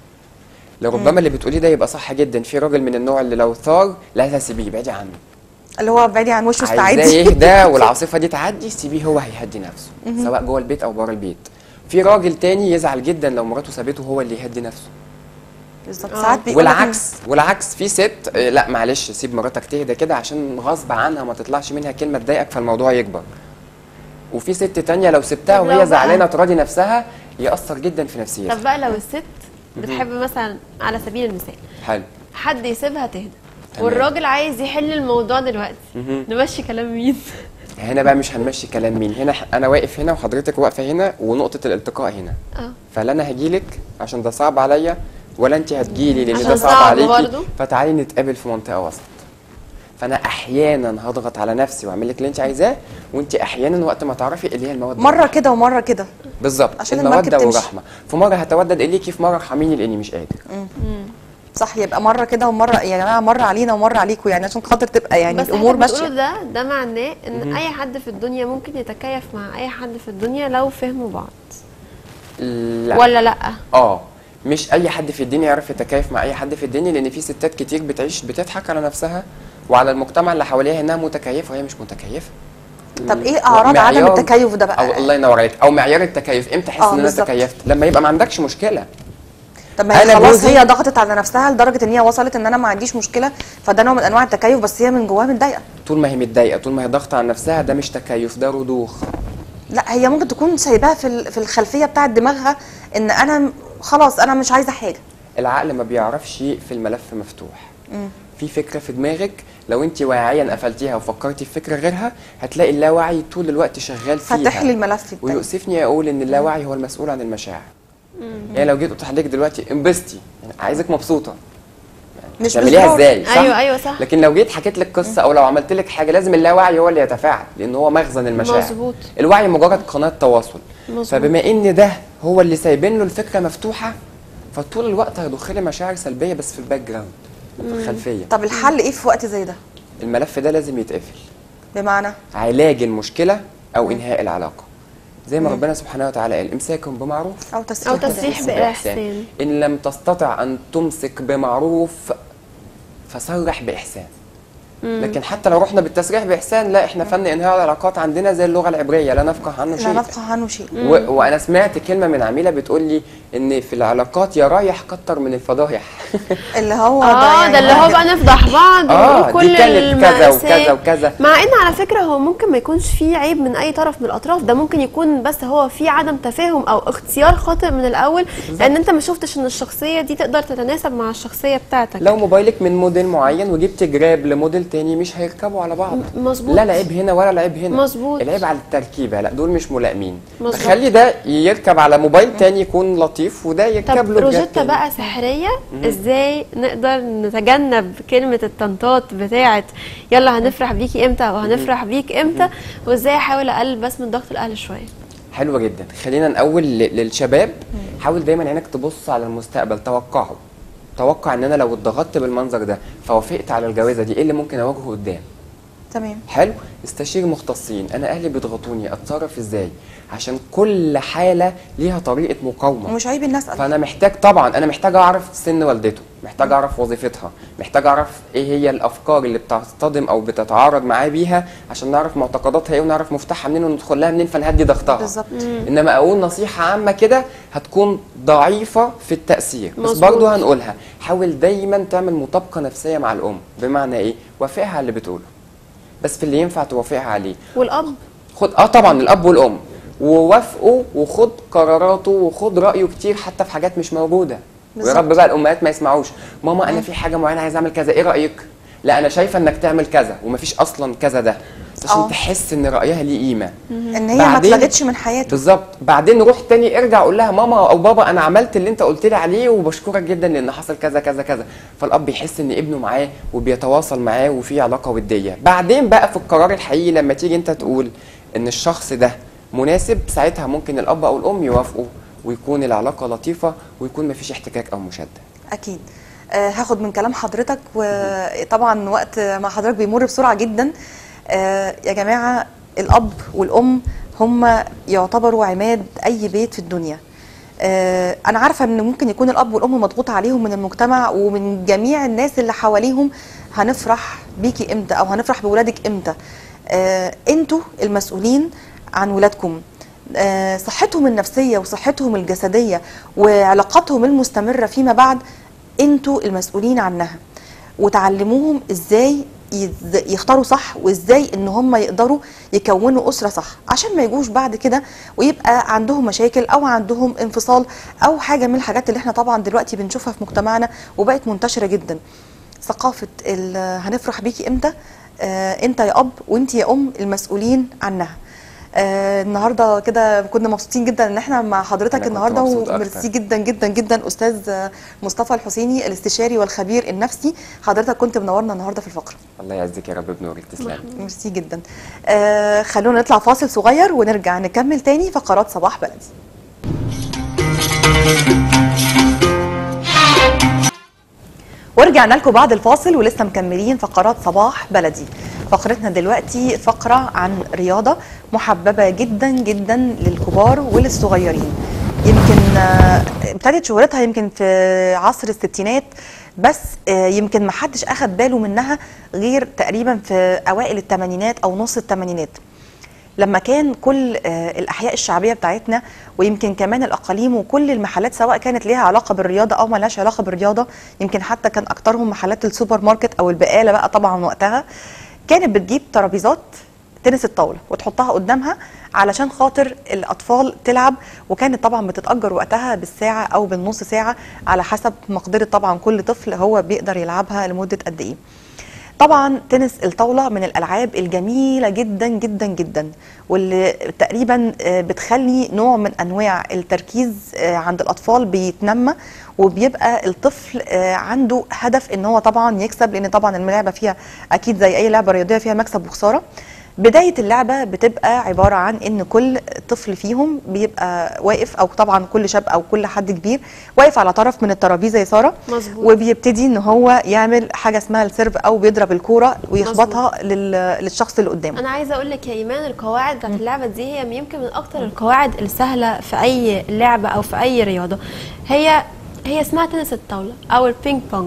لربما اللي بتقوليه ده يبقى صح جدا في راجل من النوع اللي لو ثار لا تسيبيه ابعدي عنه اللي هو بعيدي عن وشه عايزاه استعدي يهدى والعاصفه دي تعدي سيبيه هو هيهدي نفسه سواء جوه البيت او بره البيت في راجل تاني يزعل جدا لو مراته سابته هو اللي يهدي نفسه بالظبط آه. ساعات بيقول لك إن- والعكس والعكس في ست آه، لا معلش سيب مراتك تهدى كده عشان غصب عنها ما تطلعش منها كلمه تضايقك فالموضوع يكبر وفي ست تانية لو سبتها طب لو وهي بقى- زعلانه تراضي نفسها يأثر جدا في نفسيتها طب بقى لو الست بتحب مثلا على سبيل المثال حلو حد يسيبها تهدى تمام. والراجل عايز يحل الموضوع دلوقتي مهم. نمشي كلام مين هنا بقى مش هنمشي كلام مين هنا ح- انا واقف هنا وحضرتك واقفه هنا ونقطه الالتقاء هنا اه فلا انا هجيلك عشان ده صعب عليا ولا انت هتجيلي لان عشان ده صعب صعب عليكي برضو. فتعالي نتقابل في منطقه وسط فانا احيانا هضغط على نفسي واعمل لك اللي انت عايزاه وانت احيانا وقت ما تعرفي اللي هي الموده مره كده ومره كده بالظبط عشان الموده المركب تمشي. والرحمه في مره هتودد اليكي في مره ارحميني لاني مش قادر صح يبقى مره كده ومره يا جماعه مره علينا ومره عليكم يعني عشان خاطر تبقى يعني بس الامور الامور بتقوله ماشيه ده ده معناه ان اي حد في الدنيا ممكن يتكيف مع اي حد في الدنيا لو فهموا بعض لا ولا لا اه مش اي حد في الدنيا يعرف يتكيف مع اي حد في الدنيا لان في ستات كتير بتعيش بتضحك على نفسها وعلى المجتمع اللي حواليها انها متكيفه وهي مش متكيفه طب ايه اعراض عدم معيار- التكيف ده بقى أو الله ينور عليك او معيار التكيف امتى احس آه، ان انا بالظبط. تكيفت لما يبقى ما عندكش مشكله طب ما هي أنا خلاص جوزي- هي ضغطت على نفسها لدرجه ان هي وصلت ان انا ما عنديش مشكله فده نوع من انواع التكيف بس هي من جواها متضايقه طول ما هي متضايقه طول ما هي ضاغطه على نفسها ده مش تكيف ده رضوخ لا هي ممكن تكون سايباها في ال- في الخلفيه بتاعه دماغها ان انا م- خلاص انا مش عايزه حاجه العقل ما بيعرفش في الملف مفتوح في فكره في دماغك لو انت واعيا قفلتيها وفكرتي في فكره غيرها هتلاقي اللاوعي طول الوقت شغال فيها فتح لي الملف التاني ويؤسفني اقول ان اللاوعي هو المسؤول عن المشاعر يعني لو جيت قلت لحضرتك دلوقتي انبسطي يعني عايزك مبسوطه مش تعمليها بإصرار. ازاي صح؟ أيوة، أيوة، صح. لكن لو جيت حكيت لك قصه او لو عملت لك حاجه لازم اللاوعي هو اللي يتفاعل لان هو مخزن المشاعر مظبوط. الوعي مجرد قناه تواصل مظبوط. فبما ان ده هو اللي سايبين له الفكره مفتوحه فطول الوقت هيضخ لي مشاعر سلبيه بس في الباك جراوند في الخلفيه طب الحل ايه في وقت زي ده الملف ده لازم يتقفل بمعنى علاج المشكله او انهاء العلاقه زي ما ربنا سبحانه وتعالى قال امساكم بمعروف او تسريح أو تسريح بإحسان. إن لم تستطع أن تمسك بمعروف فصرح بإحسان لكن حتى لو رحنا بالتسريح باحسان لا احنا فن انهاء العلاقات عندنا زي اللغه العبريه لا نفقه عنه لا شيء نفقه عنه شيء و... وانا سمعت كلمه من عميله بتقول لي ان في العلاقات يا رايح كتر من الفضايح اللي هو اه يعني ده اللي هو بقى نفضح بعض آه، ونقول دي كل كانت كذا المأساة. وكذا وكذا. مع ان على فكره هو ممكن ما يكونش فيه عيب من اي طرف من الاطراف ده ممكن يكون بس هو في عدم تفاهم او اختيار خاطئ من الاول لان انت ما شفتش ان الشخصيه دي تقدر تتناسب مع الشخصيه بتاعتك لو موبايلك من موديل معين وجبت جراب لموديل تاني مش هيركبوا على بعض م- مظبوط. لا العيب هنا ولا العيب هنا مظبوط. العيب على التركيبه لا دول مش ملائمين مظبوط. خلي ده يركب على موبايل تاني يكون لطيف وده يركب طب له جراب روجيتا تاني. بقى سحريه ازاي نقدر نتجنب كلمه الطنطات بتاعه يلا هنفرح بيكي امتى او هنفرح بيك امتى وازاي احاول اقلل بس من ضغط الاهل شويه حلوه جدا خلينا نقول ل- للشباب حاول دايما عينك تبص على المستقبل توقعه توقع ان انا لو اتضغطت بالمنظر ده فوافقت على الجوازه دي ايه اللي ممكن اواجهه قدام تمام حلو استشير مختصين انا اهلي بيضغطوني اتصرف ازاي عشان كل حاله ليها طريقه مقاومه ومش عيب ان اسال فانا محتاج طبعا انا محتاج اعرف سن والدته محتاج اعرف وظيفتها محتاج اعرف ايه هي الافكار اللي بتصطدم او بتتعارض معاه بيها عشان نعرف معتقداتها ايه ونعرف مفتاحها منين وندخل لها منين فنهدي ضغطها بالظبط انما اقول نصيحه عامه كده هتكون ضعيفه في التاثير بس مظبوط. برضه هنقولها حاول دايما تعمل مطابقه نفسيه مع الام بمعنى ايه وافقها على اللي بتقوله بس في اللي ينفع توافقها عليه والاب خد اه طبعا الاب والام ووافقوا وخد قراراته وخد رايه كتير حتى في حاجات مش موجوده ويا بالظبط. رب بقى الامهات ما يسمعوش ماما انا في حاجه معينه عايز اعمل كذا ايه رايك لا انا شايفه انك تعمل كذا ومفيش اصلا كذا ده بس عشان آه. تحس ان رايها ليه قيمه ان هي ما بعدين- اتلغتش من حياته بالظبط بعدين روح تاني ارجع قول لها ماما او بابا انا عملت اللي انت قلت لي عليه وبشكرك جدا لان حصل كذا كذا كذا فالاب بيحس ان ابنه معاه وبيتواصل معاه وفي علاقه وديه بعدين بقى في القرار الحقيقي لما تيجي انت تقول ان الشخص ده مناسب ساعتها ممكن الاب او الام يوافقوا ويكون العلاقه لطيفه ويكون مفيش احتكاك او مشاده اكيد آه هاخد من كلام حضرتك وطبعا وقت مع حضرتك بيمر بسرعه جدا آه يا جماعه الاب والام هم يعتبروا عماد اي بيت في الدنيا آه انا عارفه ان ممكن يكون الاب والام مضغوط عليهم من المجتمع ومن جميع الناس اللي حواليهم هنفرح بيكي امتى او هنفرح بولادك امتى آه انتوا المسؤولين عن ولادكم آه، صحتهم النفسيه وصحتهم الجسديه وعلاقاتهم المستمره فيما بعد انتوا المسؤولين عنها وتعلموهم ازاي يز- يختاروا صح وازاي ان هم يقدروا يكونوا اسره صح عشان ما يجوش بعد كده ويبقى عندهم مشاكل او عندهم انفصال او حاجه من الحاجات اللي احنا طبعا دلوقتي بنشوفها في مجتمعنا وبقت منتشره جدا ثقافه ال- هنفرح بيكي امتى آه انت يا اب وانت يا ام المسؤولين عنها آه النهارده كده كنا مبسوطين جدا ان احنا مع حضرتك أنا كنت النهارده مبسوط أكتر. وميرسي جدا جدا جدا استاذ آه، مصطفى الحسيني الاستشاري والخبير النفسي حضرتك كنت منورنا النهارده في الفقره الله يعزك يا رب بنورك تسلمي ميرسي جدا آه خلونا نطلع فاصل صغير ونرجع نكمل تاني فقرات صباح بلدي ورجعنا لكم بعد الفاصل ولسه مكملين فقرات صباح بلدي فقرتنا دلوقتي فقرة عن رياضة محببة جدا جدا للكبار وللصغيرين يمكن آه، ابتدت شهرتها يمكن في عصر الستينات بس آه، يمكن ما حدش اخد باله منها غير تقريبا في اوائل الثمانينات او نص الثمانينات لما كان كل آه، الاحياء الشعبيه بتاعتنا ويمكن كمان الاقاليم وكل المحلات سواء كانت ليها علاقه بالرياضه او ما لهاش علاقه بالرياضه يمكن حتى كان اكترهم محلات السوبر ماركت او البقاله بقى طبعا وقتها كانت بتجيب ترابيزات تنس الطاوله وتحطها قدامها علشان خاطر الاطفال تلعب وكانت طبعا بتتاجر وقتها بالساعه او بالنص ساعه على حسب مقدره طبعا كل طفل هو بيقدر يلعبها لمده قد ايه طبعا تنس الطاولة من الألعاب الجميلة جدا جدا جدا واللي تقريبا آه، بتخلي نوع من أنواع التركيز آه، عند الأطفال بيتنمى وبيبقى الطفل آه، عنده هدف ان هو طبعا يكسب لان طبعا اللعبه فيها اكيد زي اي لعبه رياضيه فيها مكسب وخساره بدايه اللعبه بتبقى عباره عن ان كل طفل فيهم بيبقى واقف او طبعا كل شاب او كل حد كبير واقف على طرف من الترابيزه يا ساره مظبوط. وبيبتدي ان هو يعمل حاجه اسمها السيرف او بيضرب الكوره ويخبطها لل- للشخص اللي قدامه انا عايزه اقول لك يا ايمان القواعد بتاعت اللعبه دي هي يمكن من اكتر القواعد السهله في اي لعبه او في اي رياضه هي هي اسمها تنس الطاوله او البينج بونج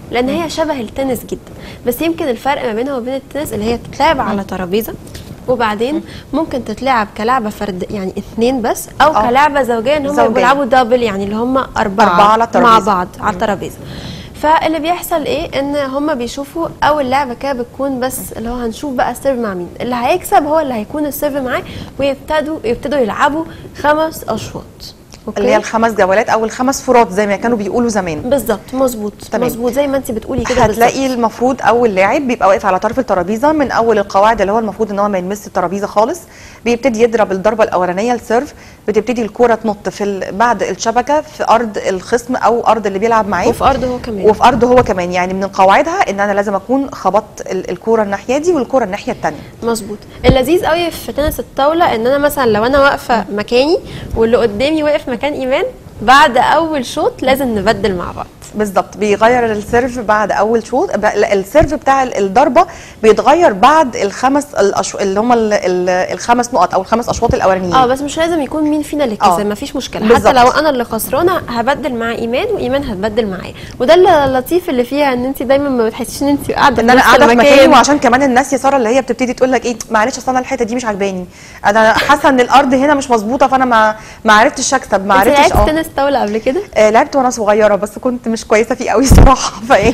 لان هي شبه التنس جدا بس يمكن الفرق ما بينها وبين التنس اللي هي بتتلعب على ترابيزه وبعدين ممكن تتلعب كلعبه فرد يعني اثنين بس او آه. كلعبه زوجيه ان هم زوجية. بيلعبوا دبل يعني اللي هم اربعه أربعة على مع الترابيزة. بعض على الترابيزه فاللي بيحصل ايه ان هم بيشوفوا اول لعبه كده بتكون بس اللي هو هنشوف بقى السيرف مع مين اللي هيكسب هو اللي هيكون السيرف معاه ويبتدوا يبتدوا يلعبوا خمس اشواط أوكي؟ اللي هي الخمس جولات او الخمس فرات زي ما كانوا بيقولوا زمان بالظبط مظبوط تمام. مظبوط زي ما انت بتقولي كده هتلاقي بالظبط. المفروض اول لاعب بيبقى واقف على طرف الترابيزه من اول القواعد اللي هو المفروض ان هو ما يلمس الترابيزه خالص بيبتدي يضرب الضربه الاولانيه السيرف بتبتدي الكوره تنط في ال- بعد الشبكه في ارض الخصم او ارض اللي بيلعب معاه وفي ارضه هو كمان وفي ارضه هو كمان يعني من قواعدها ان انا لازم اكون خبطت ال- الكوره الناحيه دي والكوره الناحيه الثانيه مظبوط اللذيذ قوي في تنس الطاوله ان انا مثلا لو انا واقفه مكاني واللي قدامي واقف مكان ايمان بعد اول شوط لازم نبدل مع بعض بالظبط بيغير السيرف بعد اول شوط ب- لا، السيرف بتاع ال- الضربه بيتغير بعد الخمس الأش... اللي هم ال... ال... الخمس نقط او الخمس اشواط الاولانيين اه بس مش لازم يكون مين فينا اللي آه. كسب مفيش مشكله بالظبط. حتى لو انا اللي خسرانه هبدل مع ايمان وايمان هتبدل معايا وده اللي اللطيف اللي فيها ان انت دايما ما بتحسيش ان انت قاعده ان انا نفس قاعده في المكان. مكاني وعشان كمان الناس يا ساره اللي هي بتبتدي تقول لك ايه معلش اصل انا الحته دي مش عجباني انا حاسه ان الارض هنا مش مظبوطه فانا ما ما عرفتش اكسب ما انت عرفتش لعبت تنس طاوله قبل كده آه لعبت وانا صغيره بس كنت مش كويسه فيه قوي صراحه فايه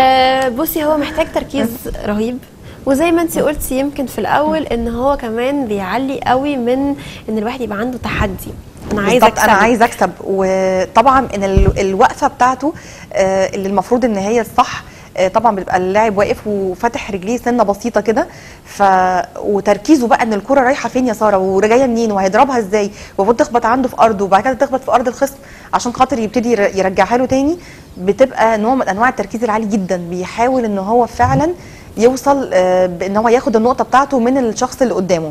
آه بصي هو محتاج تركيز رهيب وزي ما انت قلتي يمكن في الاول ان هو كمان بيعلي قوي من ان الواحد يبقى عنده تحدي انا عايزه بالظبط انا عايزه اكسب وطبعا ان ال- الوقفه بتاعته آه، اللي المفروض ان هي الصح آه، طبعا بيبقى اللاعب واقف وفاتح رجليه سنه بسيطه كده ف وتركيزه بقى ان الكره رايحه فين يا ساره وجايه منين وهيضربها ازاي المفروض تخبط عنده في ارضه وبعد كده تخبط في ارض الخصم عشان خاطر يبتدي ير- يرجعها له تاني بتبقى نوع من انواع التركيز العالي جدا بيحاول ان هو فعلا يوصل آه، بان هو ياخد النقطه بتاعته من الشخص اللي قدامه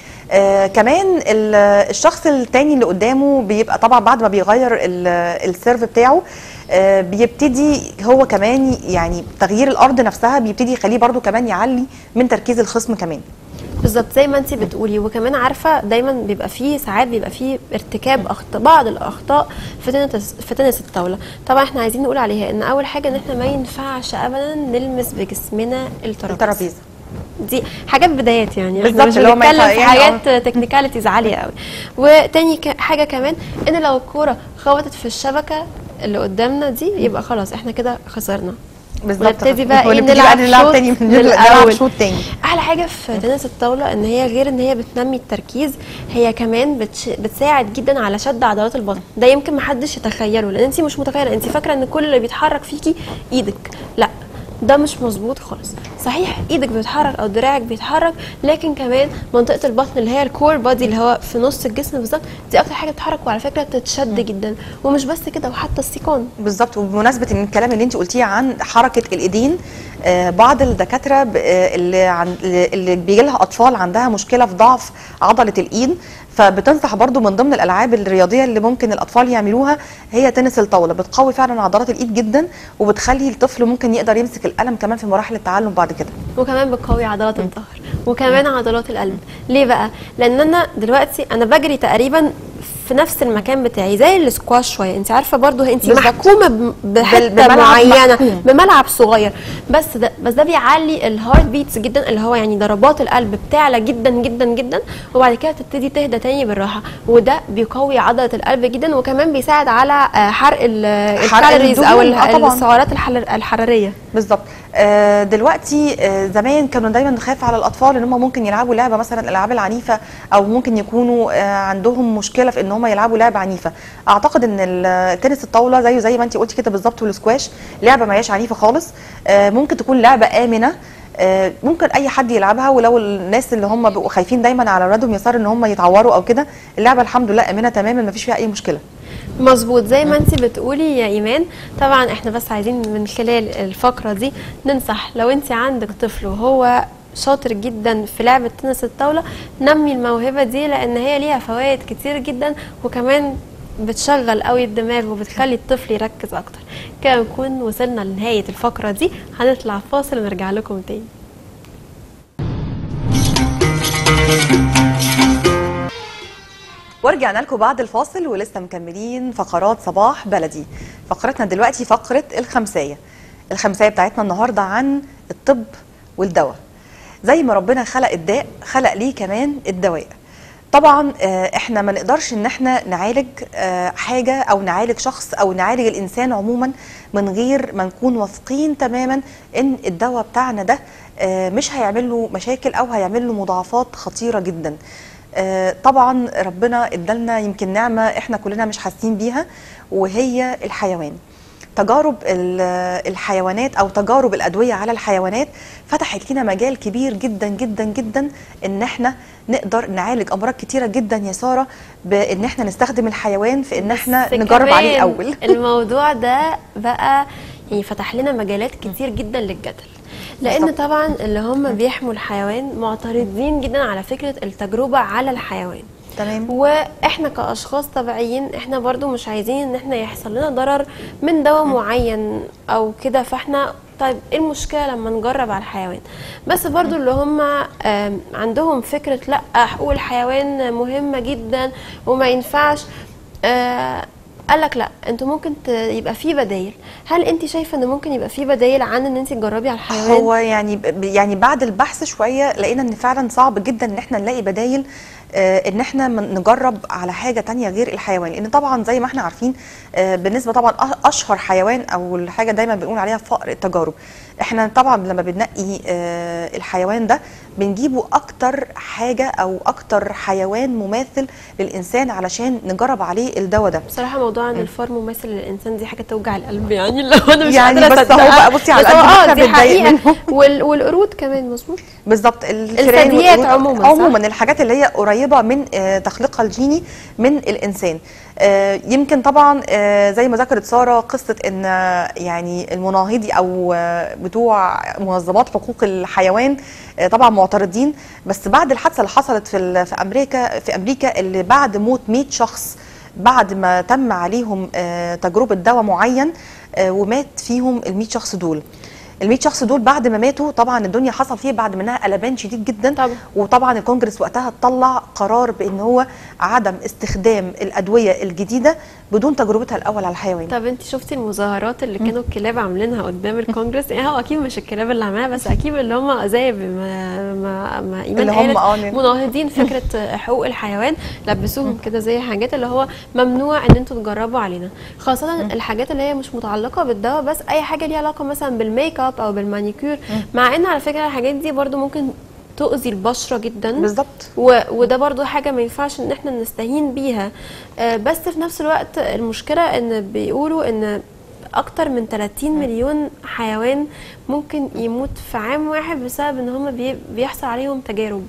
آه كمان ال- الشخص التاني اللي قدامه بيبقى طبعا بعد ما بيغير ال- السيرف بتاعه آه بيبتدي هو كمان يعني تغيير الارض نفسها بيبتدي يخليه برضو كمان يعلي من تركيز الخصم كمان بالظبط زي ما انت بتقولي وكمان عارفه دايما بيبقى فيه ساعات بيبقى فيه ارتكاب أخطاء بعض الاخطاء في تنس في تنس الطاوله طبعا احنا عايزين نقول عليها ان اول حاجه ان احنا ما ينفعش ابدا نلمس بجسمنا الترابيزه الترابيزه دي حاجات بدايات يعني احنا بالظبط، مش اللي هو ما بنتكلم ينفع- في يعني حاجات تكنيكاليتيز عاليه قوي وتاني ك- حاجه كمان ان لو الكوره خبطت في الشبكه اللي قدامنا دي يبقى خلاص احنا كده خسرنا بالظبط ونبتدي بقى ايه ونبتدي نلعب بقى نلعب شوط تاني من نلعب الأول. شوط تاني احلى حاجه في تنس الطاوله ان هي غير ان هي بتنمي التركيز هي كمان بتش... بتساعد جدا على شد عضلات البطن ده يمكن محدش يتخيله لان انت مش متخيله انت فاكره ان كل اللي بيتحرك فيكي ايدك لا ده مش مظبوط خالص صحيح ايدك بتتحرك او دراعك بيتحرك لكن كمان منطقه البطن اللي هي الكور بادي اللي هو في نص الجسم بالظبط دي اكتر حاجه بتتحرك وعلى فكره بتتشد جدا ومش بس كده وحتى السيقان بالظبط وبمناسبه ان الكلام اللي انت قلتيه عن حركه الايدين آه، بعض الدكاتره ب- آه، اللي عن اللي بيجي لها اطفال عندها مشكله في ضعف عضله الايد فبتنصح برضو من ضمن الالعاب الرياضيه اللي ممكن الاطفال يعملوها هي تنس الطاوله بتقوي فعلا عضلات الايد جدا وبتخلي الطفل ممكن يقدر يمسك القلم كمان في مراحل التعلم بعد كده وكمان بتقوي عضلات الظهر وكمان عضلات القلب ليه بقى لان انا دلوقتي انا بجري تقريبا في نفس المكان بتاعي زي السكواش شويه انت عارفه برضو انت بالظبط. محكومه ب- بحته بملعب معينه محكوم. بملعب صغير بس ده بس ده بيعلي الهارت بيتس جدا اللي هو يعني ضربات القلب بتعلى جدا جدا جدا وبعد كده تبتدي تهدى تاني بالراحه وده بيقوي عضله القلب جدا وكمان بيساعد على آه، حرق ال- حرق الكالوريز او الدهون، آه طبعاً. السعرات الحرار- الحراريه بالظبط آه، دلوقتي آه، زمان كانوا دايما نخاف على الاطفال ان هم ممكن يلعبوا لعبه مثلا الالعاب العنيفه او ممكن يكونوا آه، عندهم مشكله في ان هم يلعبوا لعبه عنيفه اعتقد ان ال- تنس الطاوله زيه زي ما انت قلتي كده بالظبط والسكواش لعبه ما هياش عنيفه خالص آه، ممكن تكون لعبه امنه آه، ممكن اي حد يلعبها ولو الناس اللي هم بيبقوا خايفين دايما على اولادهم يصار ان هم يتعوروا او كده اللعبه الحمد لله امنه تماما ما فيش فيها اي مشكله مظبوط زي ما انت بتقولي يا ايمان طبعا احنا بس عايزين من خلال الفقره دي ننصح لو انت عندك طفل وهو شاطر جدا في لعبه تنس الطاوله نمي الموهبه دي لان هي ليها فوائد كتير جدا وكمان بتشغل قوي الدماغ وبتخلي الطفل يركز اكتر كده نكون وصلنا لنهايه الفقره دي هنطلع فاصل ونرجع لكم تاني ورجعنا لكم بعد الفاصل ولسه مكملين فقرات صباح بلدي فقرتنا دلوقتي فقرة الخمسية الخمسيه بتاعتنا النهارده عن الطب والدواء زي ما ربنا خلق الداء خلق ليه كمان الدواء طبعا آه، احنا ما نقدرش ان احنا نعالج آه، حاجه او نعالج شخص او نعالج الانسان عموما من غير ما نكون واثقين تماما ان الدواء بتاعنا ده آه، مش هيعمل له مشاكل او هيعمل له مضاعفات خطيره جدا آه، طبعا ربنا ادالنا يمكن نعمه احنا كلنا مش حاسين بيها وهي الحيوان تجارب ال- الحيوانات او تجارب الادويه على الحيوانات فتحت لنا مجال كبير جدا جدا جدا ان احنا نقدر نعالج امراض كتيره جدا يا ساره بان احنا نستخدم الحيوان في ان احنا بس نجرب عليه كمان الاول الموضوع ده بقى يعني فتح لنا مجالات كتير جدا للجدل لان بالظبط. طبعا اللي هم بيحموا الحيوان معترضين جدا على فكره التجربه على الحيوان تمام واحنا كاشخاص طبيعيين احنا برضو مش عايزين ان احنا يحصل لنا ضرر من دواء معين او كده فاحنا طيب ايه المشكله لما نجرب على الحيوان بس برضو اللي هم آم، عندهم فكره لا حقوق الحيوان مهمه جدا وما ينفعش آه، قال لك لا انتوا ممكن ت- يبقى في بدايل هل انت شايفه ان ممكن يبقى في بدايل عن ان انت تجربي على الحيوان هو يعني ب- يعني بعد البحث شويه لقينا ان فعلا صعب جدا ان احنا نلاقي بدايل آه، ان احنا من- نجرب على حاجه تانية غير الحيوان لان طبعا زي ما احنا عارفين آه، بالنسبه طبعا أ- اشهر حيوان او الحاجه دايما بنقول عليها فقر التجارب احنا طبعا لما بننقي آه، الحيوان ده بنجيبه اكتر حاجه او اكتر حيوان مماثل للانسان علشان نجرب عليه الدواء ده بصراحه موضوع ان الفار مماثل للانسان دي حاجه توجع القلب يعني لو انا مش يعني قادره بس هو أصدقها. بقى بصي على بس قد هو ما اه إحنا دي بنتضايق حقيقه منه. وال... والقرود كمان مظبوط بالظبط الفئران الثدييات والقرود- عموماً، صح؟ عموما الحاجات اللي هي قريبه من آه، تخليقها الجيني من الانسان آه، يمكن طبعا آه، زي ما ذكرت ساره قصه ان آه، يعني المناهضي او آه، بتوع منظمات حقوق الحيوان آه، طبعا معترضين بس بعد الحادثه اللي حصلت في ال- في امريكا في امريكا اللي بعد موت 100 شخص بعد ما تم عليهم آه، تجربه دواء معين آه، ومات فيهم ال 100 شخص دول ال 100 شخص دول بعد ما ماتوا طبعا الدنيا حصل فيه بعد منها قلبان شديد جدا طبعا. وطبعا الكونجرس وقتها طلع قرار بان هو عدم استخدام الادويه الجديده بدون تجربتها الاول على الحيوان طب انت شفتي المظاهرات اللي كانوا الكلاب عاملينها قدام الكونجرس يعني هو اكيد مش الكلاب اللي عملها بس اكيد اللي هم زي ما ما, ما ايمان اللي هم قالت اه مناهضين فكره حقوق الحيوان لبسوهم كده زي حاجات اللي هو ممنوع ان انتوا تجربوا علينا خاصه الحاجات اللي هي مش متعلقه بالدواء بس اي حاجه ليها علاقه مثلا بالميك اب او بالمانيكير مع ان على فكره الحاجات دي برضو ممكن تؤذي البشره جدا بالظبط و... وده برضو حاجة ما ينفعش ان احنا نستهين بيها آه، بس في نفس الوقت المشكلة ان بيقولوا ان اكتر من 30 مليون حيوان ممكن يموت في عام واحد بسبب ان هم بي... بيحصل عليهم تجارب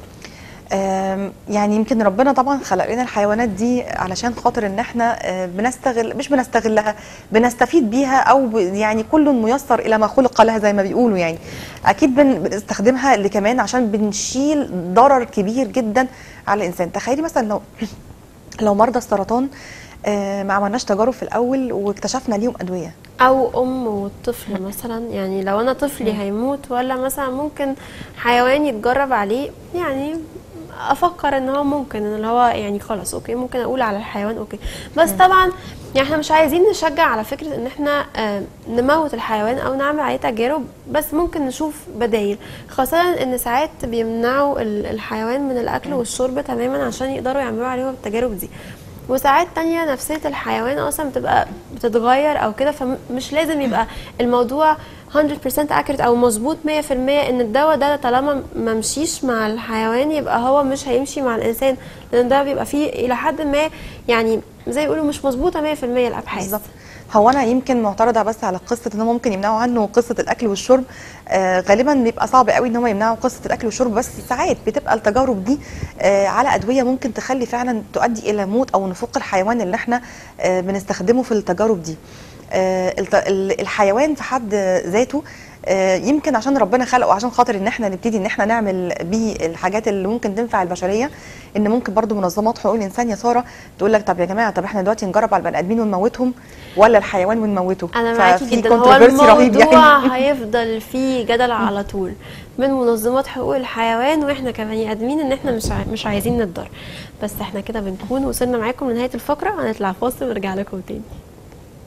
آم، يعني يمكن ربنا طبعا خلق لنا الحيوانات دي علشان خاطر ان احنا آه، بنستغل مش بنستغلها بنستفيد بيها او ب- يعني كل ميسر الى ما خلق له زي ما بيقولوا يعني اكيد بن- بنستخدمها اللي كمان عشان بنشيل ضرر كبير جدا على الانسان تخيلي مثلا لو لو مرضى السرطان آه، ما عملناش تجارب في الاول واكتشفنا ليهم ادويه او ام والطفل مثلا يعني لو انا طفلي هيموت ولا مثلا ممكن حيوان يتجرب عليه يعني افكر ان هو ممكن ان هو يعني خلاص اوكي ممكن اقول على الحيوان اوكي بس طبعا يعني احنا مش عايزين نشجع على فكره ان احنا آه، نموت الحيوان او نعمل عليه تجارب بس ممكن نشوف بدايل خاصه ان ساعات بيمنعوا ال- الحيوان من الاكل والشرب تماما عشان يقدروا يعملوا عليهم التجارب دي وساعات تانية نفسية الحيوان أصلا بتبقى بتتغير أو كده فمش لازم يبقى الموضوع 100% accurate أو مظبوط 100% إن الدواء ده طالما ما مشيش مع الحيوان يبقى هو مش هيمشي مع الإنسان لأن ده بيبقى فيه إلى حد ما يعني زي ما بيقولوا مش مظبوطة 100% الأبحاث بالظبط هو انا يمكن معترضه بس على قصه ان هم ممكن يمنعوا عنه قصه الاكل والشرب آه غالبا بيبقى صعب قوي ان هم يمنعوا قصه الاكل والشرب بس ساعات بتبقى التجارب دي آه على ادويه ممكن تخلي فعلا تؤدي الى موت او نفوق الحيوان اللي احنا آه بنستخدمه في التجارب دي آه الت- ال- الحيوان في حد ذاته آه، يمكن عشان ربنا خلقه عشان خاطر ان احنا نبتدي ان احنا نعمل بيه الحاجات اللي ممكن تنفع البشريه ان ممكن برضو منظمات حقوق الانسان يا ساره تقول لك طب يا جماعه طب احنا دلوقتي نجرب على البني ادمين ونموتهم ولا الحيوان ونموته انا معاكي ففي جدا هو controversy رهيب الموضوع يعني هيفضل فيه جدل على طول من منظمات حقوق الحيوان واحنا كبني ادمين ان احنا مش عاي- مش عايزين نتضر بس احنا كده بنكون وصلنا معاكم لنهايه الفقره هنطلع فاصل ونرجع لكم تاني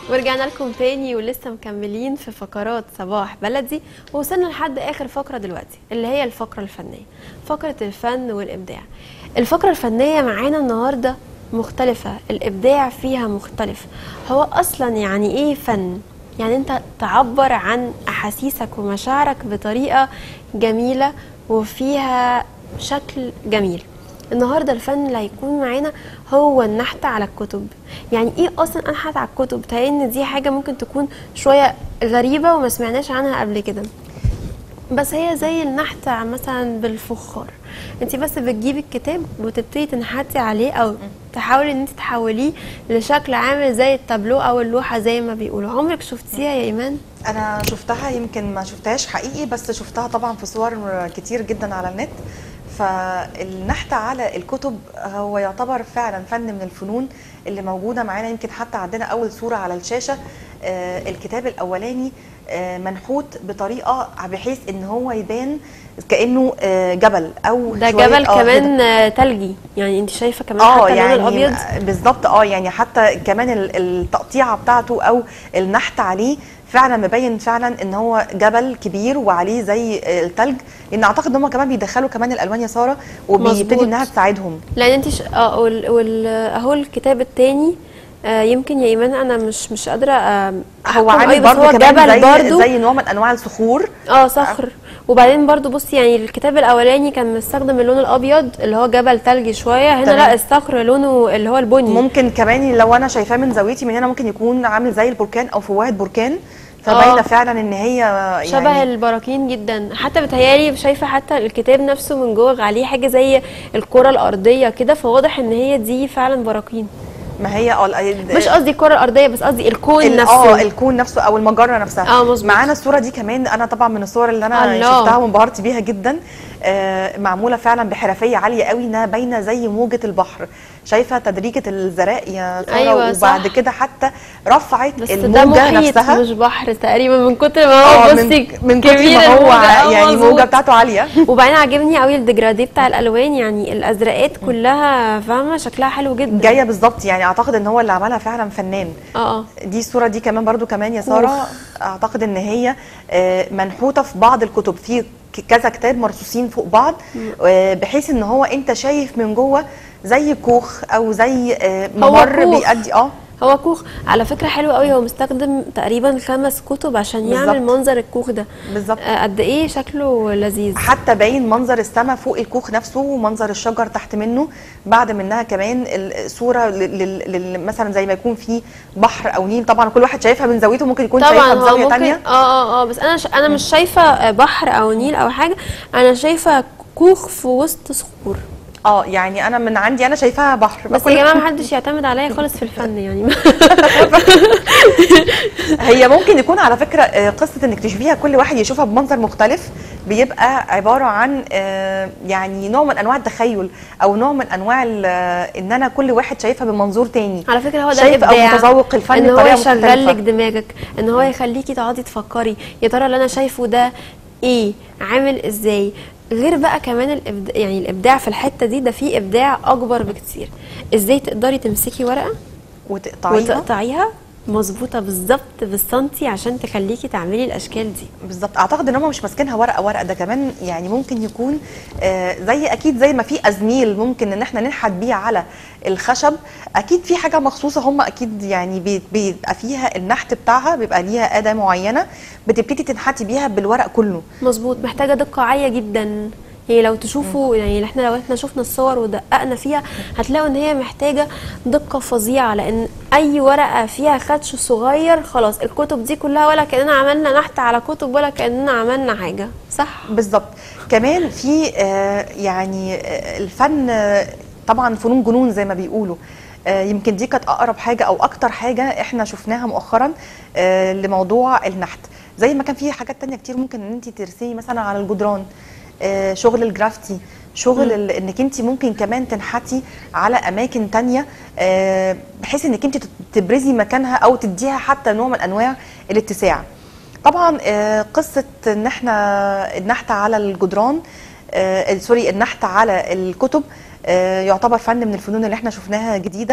ورجعنا لكم تاني ولسه مكملين في فقرات صباح بلدي ووصلنا لحد اخر فقره دلوقتي اللي هي الفقره الفنيه فقره الفن والابداع الفقره الفنيه معانا النهارده مختلفه الابداع فيها مختلف هو اصلا يعني ايه فن يعني انت تعبر عن احاسيسك ومشاعرك بطريقه جميله وفيها شكل جميل النهارده الفن اللي هيكون معانا هو النحت على الكتب يعني ايه اصلا انحت على الكتب تهيأ ان دي حاجه ممكن تكون شويه غريبه وما سمعناش عنها قبل كده بس هي زي النحت مثلا بالفخار انت بس بتجيبي الكتاب وتبتدي تنحتي عليه او تحاولي ان انت تحوليه لشكل عامل زي التابلو او اللوحه زي ما بيقولوا عمرك شفتيها يا ايمان انا شفتها يمكن ما شفتهاش حقيقي بس شفتها طبعا في صور كتير جدا على النت فالنحت على الكتب هو يعتبر فعلا فن من الفنون اللي موجوده معانا يمكن حتى عندنا اول صوره على الشاشه آه، الكتاب الاولاني آه، منحوت بطريقه بحيث ان هو يبان كانه آه، جبل او ده شوية- جبل آه، كمان آه، تلجي يعني انت شايفه كمان اه حتى اللون يعني الابيض بالظبط اه يعني حتى كمان ال- التقطيعه بتاعته او النحت عليه فعلا مبين فعلا ان هو جبل كبير وعليه زي التلج لان اعتقد ان هم كمان بيدخلوا كمان الالوان يا ساره وبيبتدي مظبوط. انها تساعدهم لان انت ش... اه وال... وال... اهو الكتاب التاني آه يمكن يا ايمان انا مش مش قادره آه هو أحكم عامل أوي، بس برضه هو كمان جبل زي برضه زي نوع من انواع الصخور اه صخر وبعدين برضو بصي يعني الكتاب الاولاني كان مستخدم اللون الابيض اللي هو جبل تلجي شويه هنا تمام. لا الصخر لونه اللي هو البني ممكن كمان لو انا شايفاه من زاويتي من هنا ممكن يكون عامل زي البركان او فوهة بركان فباينه آه. فعلا ان هي يعني شبه البراكين جدا حتى بتهيالي شايفه حتى الكتاب نفسه من جوه عليه حاجه زي الكره الارضيه كده فواضح ان هي دي فعلا براكين ما هي اه ال- مش قصدي الكره الارضيه بس قصدي الكون ال- نفسه اه الكون نفسه او المجره نفسها اه مظبوط. معانا الصوره دي كمان انا طبعا من الصور اللي انا الله. شفتها وانبهرت بيها جدا آه معموله فعلا بحرفيه عاليه قوي انها باينه زي موجه البحر شايفه تدريجه الزراء يا ساره أيوة، صح. وبعد كده حتى رفعت بس ده الموجه محيط نفسها مش بحر تقريبا من كتر ما اه هو من, بصي من كتر كبير ما هو الموجة. آه، يعني مظبوط. الموجه بتاعته عاليه وبعدين عاجبني قوي الديجرادي بتاع الالوان يعني الازرقات كلها فاهمه شكلها حلو جدا جايه بالظبط يعني اعتقد ان هو اللي عملها فعلا فنان اه اه دي الصوره دي كمان برضو كمان يا ساره اعتقد ان هي آه، منحوته في بعض الكتب في ك- كذا كتاب مرصوصين فوق بعض آه، بحيث ان هو انت شايف من جوه زي كوخ او زي آه، هو ممر كوخ. بيأدي اه هو كوخ على فكره حلو قوي هو مستخدم تقريبا خمس كتب عشان يعمل بالظبط. منظر الكوخ ده بالظبط آه، قد ايه شكله لذيذ حتى باين منظر السماء فوق الكوخ نفسه ومنظر الشجر تحت منه بعد منها كمان الصوره لل- لل- لل- مثلا زي ما يكون في بحر او نيل طبعا كل واحد شايفها من زاويته ممكن يكون طبعا شايفها هو بزاويه ممكن تانية اه اه اه بس انا ش... انا مش شايفه بحر او نيل او حاجه انا شايفه كوخ في وسط صخور اه يعني انا من عندي انا شايفاها بحر بس كل- يا جماعه محدش يعتمد عليا خالص في الفن يعني هي ممكن يكون على فكره آه، قصه انك تشوفيها كل واحد يشوفها بمنظر مختلف بيبقى عباره عن آه، يعني نوع من انواع التخيل او نوع من انواع ال- آه، ان انا كل واحد شايفها بمنظور تاني على فكره هو ده شايف او الابداع متذوق الفن ان هو بطريقه يشغل مختلفه لك دماغك ان هو يخليكي تقعدي تفكري يا ترى اللي انا شايفه ده ايه عامل ازاي غير بقى كمان الإبداع يعني الابداع في الحته دي ده في ابداع اكبر بكتير ازاي تقدري تمسكي ورقه وتقطعيها وتقطعيها مظبوطه بالظبط بالسنتي عشان تخليكي تعملي الاشكال دي بالظبط اعتقد ان هم مش ماسكينها ورقه ورقه ده كمان يعني ممكن يكون آه، زي اكيد زي ما في ازميل ممكن ان احنا ننحت بيه على الخشب اكيد في حاجه مخصوصه هم اكيد يعني بي- بيبقى فيها النحت بتاعها بيبقى ليها اداه معينه بتبتدي تنحتي بيها بالورق كله مظبوط محتاجه دقه عاليه جدا يعني لو تشوفوا يعني احنا لو احنا شفنا الصور ودققنا فيها هتلاقوا ان هي محتاجه دقه فظيعه لان اي ورقه فيها خدش صغير خلاص الكتب دي كلها ولا كاننا عملنا نحت على كتب ولا كاننا عملنا حاجه صح بالظبط كمان في آه، يعني آه، الفن آه، طبعا فنون جنون زي ما بيقولوا آه، يمكن دي كانت اقرب حاجه او اكتر حاجه احنا شفناها مؤخرا آه، لموضوع النحت زي ما كان في حاجات تانية كتير ممكن ان انت ترسمي مثلا على الجدران آه، شغل الجرافتي شغل ال- انك انت ممكن كمان تنحتي على اماكن تانية آه، بحيث انك انت تبرزي مكانها او تديها حتى نوع من انواع الاتساع طبعا آه، قصه ان احنا النحت على الجدران آه، سوري النحت على الكتب آه، يعتبر فن من الفنون اللي احنا شفناها جديده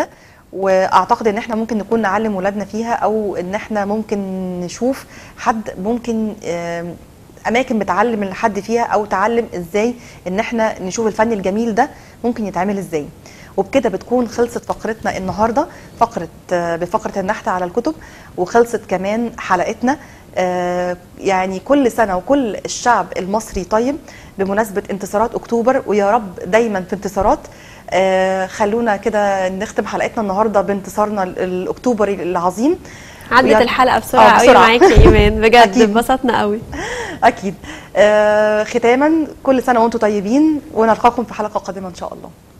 واعتقد ان احنا ممكن نكون نعلم ولادنا فيها او ان احنا ممكن نشوف حد ممكن آم، اماكن بتعلم الحد فيها او تعلم ازاي ان احنا نشوف الفن الجميل ده ممكن يتعمل ازاي وبكده بتكون خلصت فقرتنا النهارده فقره آه، بفقره النحت على الكتب وخلصت كمان حلقتنا آه، يعني كل سنه وكل الشعب المصري طيب بمناسبه انتصارات اكتوبر ويا رب دايما في انتصارات آه، خلونا كده نختم حلقتنا النهارده بانتصارنا ال- الاكتوبري العظيم عدت ويا- الحلقه بسرعه آه، قوي بسرعة. معاكي يا ايمان بجد أكيد. اتبسطنا قوي اكيد آه ختاما كل سنه وانتم طيبين ونلقاكم في حلقه قادمه ان شاء الله